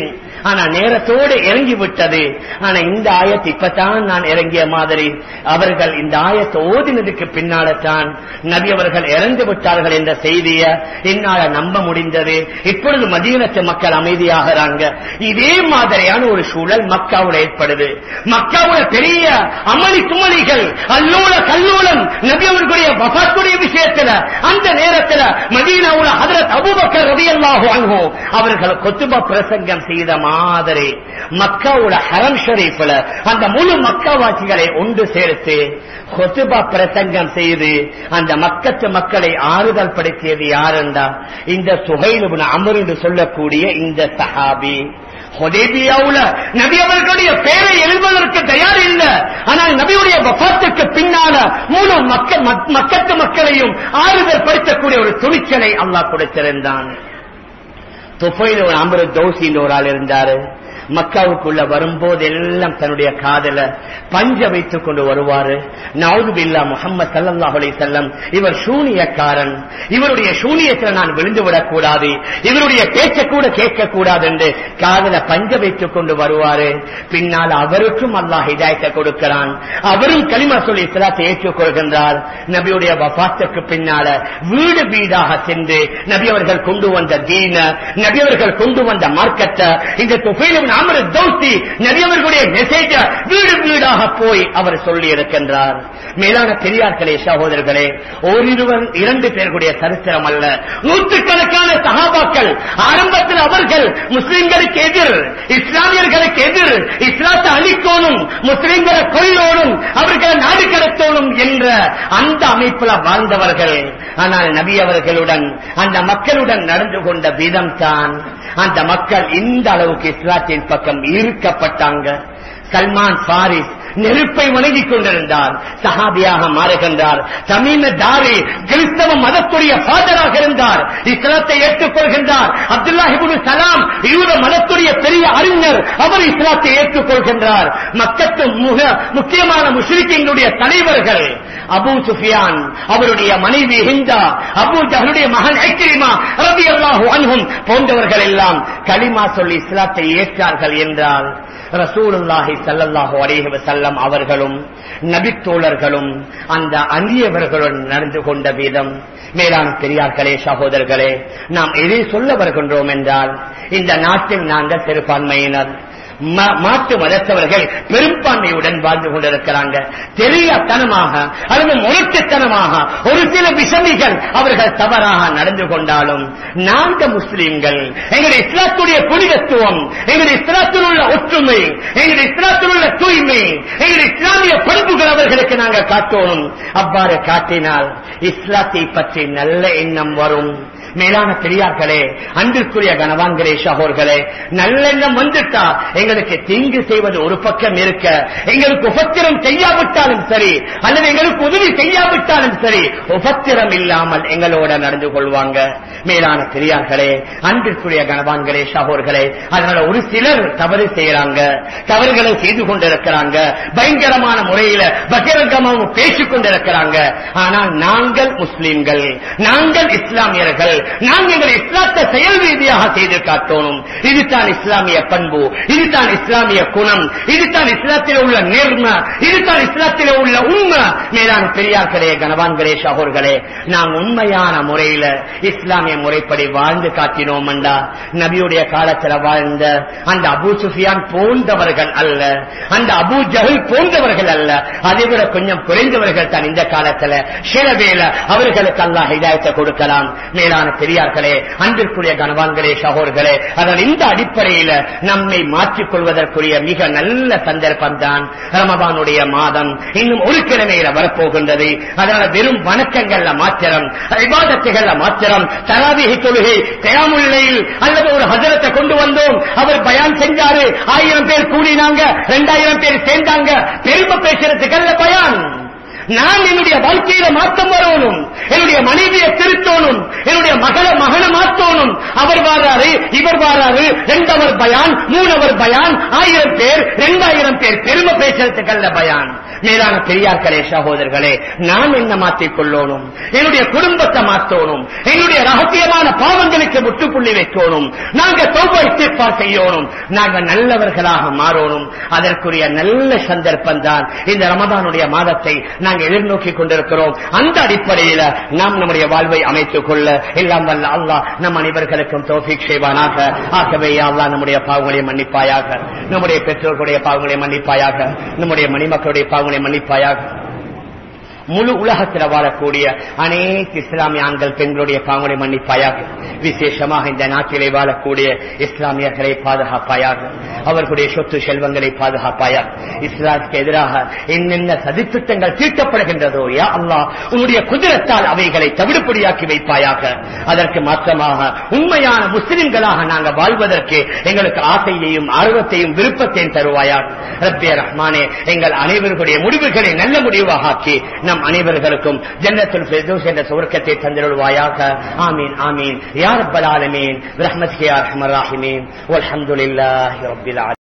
ஆனா நேரத்தோடு இறங்கி விட்டது ஆனா இந்த ஆயத்து இப்பதான் நான் இறங்கிய மாதிரி அவர்கள் இந்த ஆயத்தை ஓதினதுக்கு பின்னால்தான் நபி அவர்கள் இறந்து விட்டார்கள் என்ற செய்தியை என்னால நம்ப முடிந்தது இப்பொழுது மதீனத்து மக்கள் அமைதியாகிறாங்க இதே மாதிரியான ஒரு சூழல் மக்காவுல ஏற்படுது மக்காவுல பெரிய அமளி துமளிகள் அல்லூல கல்லூலம் நபி அவர்களுடைய வபாத்துடைய விஷயத்துல அந்த நேரத்துல மதீனாவுல ஹதரத் அபூபக்கர் ரலியல்லாஹு அன்ஹு அவர்கள் கொத்துபா பிரசங்கம் செய்த மாதிரி மக்காவுல ஹரம் ஷரீஃப்ல அந்த முழு மக்காவாசிகளை ஒன்று சேர்த்து கொத்துபா பிரசங்கம் செய்து அந்த மக்கத்து மக்களை ஆறுதல் படுத்தியது யாருண்டா இந்த சுகைலுபுன் அமர் என்று சொல்லக்கூடிய இந்த சஹாபி ஹுதைபியாவுல நபி அவர்களுடைய பேரை எழுதுவதற்கு தயார் இல்லை ஆனால் நபியுடைய வபாத்துக்கு பின்னால முழு மக்க மக்- மக்கத்து மக்களையும் ஆறுதல் படுத்தக்கூடிய ஒரு துணிச்சலை அல்லாஹ் கொடுத்திருந்தான் துஃபைல் ஒரு அமரு தௌசின்னு ஒரு ஆள் இருந்தாரு மக்காவுக்குள்ள வரும்போது எல்லாம் தன்னுடைய காதல பஞ்ச வைத்துக் கொண்டு வருவாரு நவுது பில்லா முகமது சல்லல்லாஹு அலைஹி வஸல்லம் இவர் சூனியக்காரன் இவருடைய சூனியத்தில் நான் விழுந்து விடக்கூடாது இவருடைய பேச்ச கூட கேட்க கூடாது என்று காதல பஞ்ச வைத்துக் கொண்டு வருவாரு பின்னால் அவருக்கும் அல்லாஹ் ஹிதாயத்தை கொடுக்கிறான் அவரும் கலிமா சொல்லி இஸ்லாத்தை ஏற்றுக் கொள்கின்றார் நபியுடைய வபாத்துக்கு பின்னால வீடு வீடாக சென்று நபி அவர்கள் கொண்டு வந்த தீன நபி அவர்கள் கொண்டு வந்த மார்க்கத்தை இந்த துஃபைலும் அமர தௌசி நபி அவர்களுடைய மெசேஜ வீடு வீடாக போய் அவர் சொல்லி இருக்கின்றார் மேலான பெரியார்களே சகோதரர்களே ஓரிருவர் இரண்டு பேர்களுடைய சரித்திரம் அல்ல நூற்றுக்கணக்கான சகாபாக்கள் ஆரம்பத்தில் அவர்கள் முஸ்லிம்களுக்கு எதிர் இஸ்லாமியர்களுக்கு எதிர் இஸ்லாத்தை அழிக்கோணும் முஸ்லிம்களை கொல்லோனும் அவர்களை நாடு கடத்தோணும் என்ற அந்த அமைப்புல வாழ்ந்தவர்கள் ஆனால் நபி அவர்களுடன் அந்த மக்களுடன் நடந்து கொண்ட விதம் தான் அந்த மக்கள் இந்த அளவுக்கு இஸ்லாத்தின் பக்கம் ஈர்க்கப்பட்டாங்க சல்மான் பாரிஸ் நெருப்பை வணங்கிக் கொண்டிருந்தார் சஹாபியாக மாறுகின்றார் தமிழ தாரி கிறிஸ்தவ மதத்துடைய ஃபாதராக இருந்தார் இஸ்லாத்தை ஏற்றுக்கொள்கின்றார் அப்துல்லாஹிபுல் சலாம் யூத மதத்துடைய பெரிய அறிஞர் அவர் இஸ்லாத்தை ஏற்றுக்கொள்கின்றார் மக்கத்து முக முக்கியமான முஸ்லிம்களுடைய தலைவர்கள் அபூ சுஃபியான் அவருடைய மனைவி ஹிந்தா அபூ ஜஹலுடைய மகன் ஐக்கிரிமா ரபி அல்லாஹு அன்ஹும் போன்றவர்கள் எல்லாம் களிமா சொல்லி இஸ்லாத்தை ஏற்றார்கள் என்றால் ரசூலுல்லாஹி ஸல்லல்லாஹு அலைஹி வஸல்லம் அவர்களும் நபித்தோழர்களும் அந்த அந்நியவர்களுடன் நடந்து கொண்ட விதம் மேலான பெரியார்களே சகோதரர்களே நாம் எதை சொல்ல வருகின்றோம் என்றால் இந்த நாட்டில் நாங்கள் சிறுபான்மையினர் ம- மாற்று மதத்தவர்கள் பெரும்பான்மையுடன் வாழ்ந்து கொண்டிருக்கிறாங்க தெரியாத்தனமாக அல்லது முரட்டுத்தனமாக ஒரு சில விஷமிகள் அவர்கள் தவறாக நடந்து கொண்டாலும் நாங்க முஸ்லிம்கள் எங்களுடைய இஸ்லாத்துடைய புனிதத்துவம் எங்களுடைய இஸ்லாத்தில் உள்ள ஒற்றுமை எங்களுடைய இஸ்லாத்தில் உள்ள தூய்மை எங்களுடைய இஸ்லாமிய பண்புகள் அவர்களுக்கு நாங்கள் காட்டணும் அவ்வாறு காட்டினால் இஸ்லாத்தை பற்றி நல்ல எண்ணம் வரும் மேலான பெரியார்களே அன்பிற்குரிய கனவான்களே சகோர்களே நல்லெண்ணம் வந்துட்டா எங்களுக்கு தீங்கு செய்வது ஒரு பக்கம் இருக்க எங்களுக்கு உபத்திரம் செய்யாவிட்டாலும் சரி அல்லது எங்களுக்கு உதவி செய்யாவிட்டாலும் சரி உபத்திரம் இல்லாமல் எங்களோட நடந்து கொள்வாங்க மேலான பெரியார்களே அன்பிற்குரிய கனவான்களே சகோர்களே அதனால ஒரு சிலர் தவறு செய்யறாங்க தவறுகளை செய்து கொண்டிருக்கிறாங்க பயங்கரமான முறையில பகிரங்கமாகவும் பேசிக் கொண்டிருக்கிறாங்க ஆனால் நாங்கள் முஸ்லிம்கள் நாங்கள் இஸ்லாமியர்கள் நாங்கள் எங்கள் இஸ்லாத்தை செயல் ரீதியாக செய்து காட்டணும் இதுதான் இஸ்லாமிய பண்பு இதுதான் இஸ்லாமிய குணம் இதுதான் இஸ்லாத்தில் உள்ள நேர்ம இதுதான் இஸ்லாத்தில் உள்ள உண்மை மேலான பெரியார்களே கனவான்களே சகோர்களே நாம் உண்மையான முறையில இஸ்லாமிய முறைப்படி வாழ்ந்து காட்டினோம் என்றா நபியுடைய காலத்தில் வாழ்ந்த அந்த அபூ சுஃபியான் போன்றவர்கள் அல்ல அந்த அபூ ஜஹல் போன்றவர்கள் அல்ல அதை விட கொஞ்சம் குறைந்தவர்கள் தான் இந்த காலத்துல சில வேளை அவர்களுக்கு அல்லாஹ் ஹிதாயத்தை கொடுக்கலாம் மேலான பெரியார்களே அன்பிற்குரிய கனவான்களே சகோர்களே அதனால் இந்த அடிப்படையில நம்மை மாற்றிக் கொள்வதற்குரிய மிக நல்ல சந்தர்ப்பம் தான் ரமபானுடைய மாதம் இன்னும் ஒரு கிழமையில வரப்போகின்றது அதனால வெறும் வணக்கங்கள்ல மாத்திரம் விவாதத்துகள்ல மாத்திரம் தராவிகை தொழுகை கயாமுல்லையில் அல்லது ஒரு ஹஜரத்தை கொண்டு வந்தோம் அவர் பயான் செஞ்சாரு ஆயிரம் பேர் கூடினாங்க ரெண்டாயிரம் பேர் சேர்ந்தாங்க பெருமை பேசுறதுக்கு அல்ல பயான் நான் என்னுடைய வாழ்க்கையில மாற்றம் வரணும் என்னுடைய மனைவியை திருத்தணும் என்னுடைய மகளை மகனை மாற்றணும் அவர் வாராரு இவர் வாராரு ரெண்டவர் பயான் மூணவர் பயான் ஆயிரம் பேர் ரெண்டாயிரம் பேர் பெருமை பேசுறதுக்கல்ல பயான் மேலான பெரியார்களே சகோதரர்களே நான் என்ன மாற்றிக் கொள்ளணும் என்னுடைய குடும்பத்தை மாற்றணும் என்னுடைய ரகசியமான பாவங்களுக்கு முற்றுப்புள்ளி வைக்கணும் நாங்க தௌபா இஸ்திக்பார் செய்யணும் நாங்க நல்லவர்களாக மாறணும் அதற்குரிய நல்ல சந்தர்ப்பம் தான் இந்த ரமதானுடைய மாதத்தை நாங்க எதிர்நோக்கி கொண்டிருக்கிறோம் அந்த அடிப்படையில நாம் நம்முடைய வாழ்வை அமைத்துக் கொள்ள எல்லாம் வல்ல அல்லாஹ் நம் அனைவர்களுக்கும் தௌஃபீக் செய்வானாக ஆகவே யா அல்லாஹ் நம்முடைய பாவங்களை மன்னிப்பாயாக நம்முடைய பெற்றோர்களுடைய பாவங்களை மன்னிப்பாயாக நம்முடைய மணிமக்களுடைய பாவங்களை மன்னிப்பாயாக முழு உலகத்தில் வாழக்கூடிய அனைத்து இஸ்லாமிய ஆண்கள் பெண்களுடைய பாவங்களை மன்னிப்பாயாக விசேஷமாக இந்த நாட்டிலே வாழக்கூடிய இஸ்லாமியர்களை பாதுகாப்பாயாக அவர்களுடைய சொத்து செல்வங்களை பாதுகாப்பாயாக இஸ்லாத்துக்கு எதிராக என்னென்ன சதித்திட்டங்கள் தீட்டப்படுகின்றதோ யா அல்லாஹ் உன்னுடைய குதிரத்தால் அவைகளை தவிடுபடியாக்கி வைப்பாயாக அதற்கு மாற்றமாக உண்மையான முஸ்லிம்களாக நாங்கள் வாழ்வதற்கு எங்களுக்கு ஆசையையும் ஆர்வத்தையும் விருப்பத்தையும் தருவாயாக ரப்பிய ரஹ்மானே எங்கள் அனைவருடைய முடிவுகளை நல்ல முடிவாக ஆக்கி நம் அனைவர்களுக்கும் ஜன்னத்துல் ஃபிர்தௌஸ் என்ற சுவர்க்கத்தை தந்திருவாயாக ஆமீன் ஆமீன் யா ரப்பல் ஆலமீன் பிரஹ்மத்கே யா அர்ஹமர் ராஹிமீன் வல்ஹம்துலில்லாஹி ரப்பில் ஆலமீன்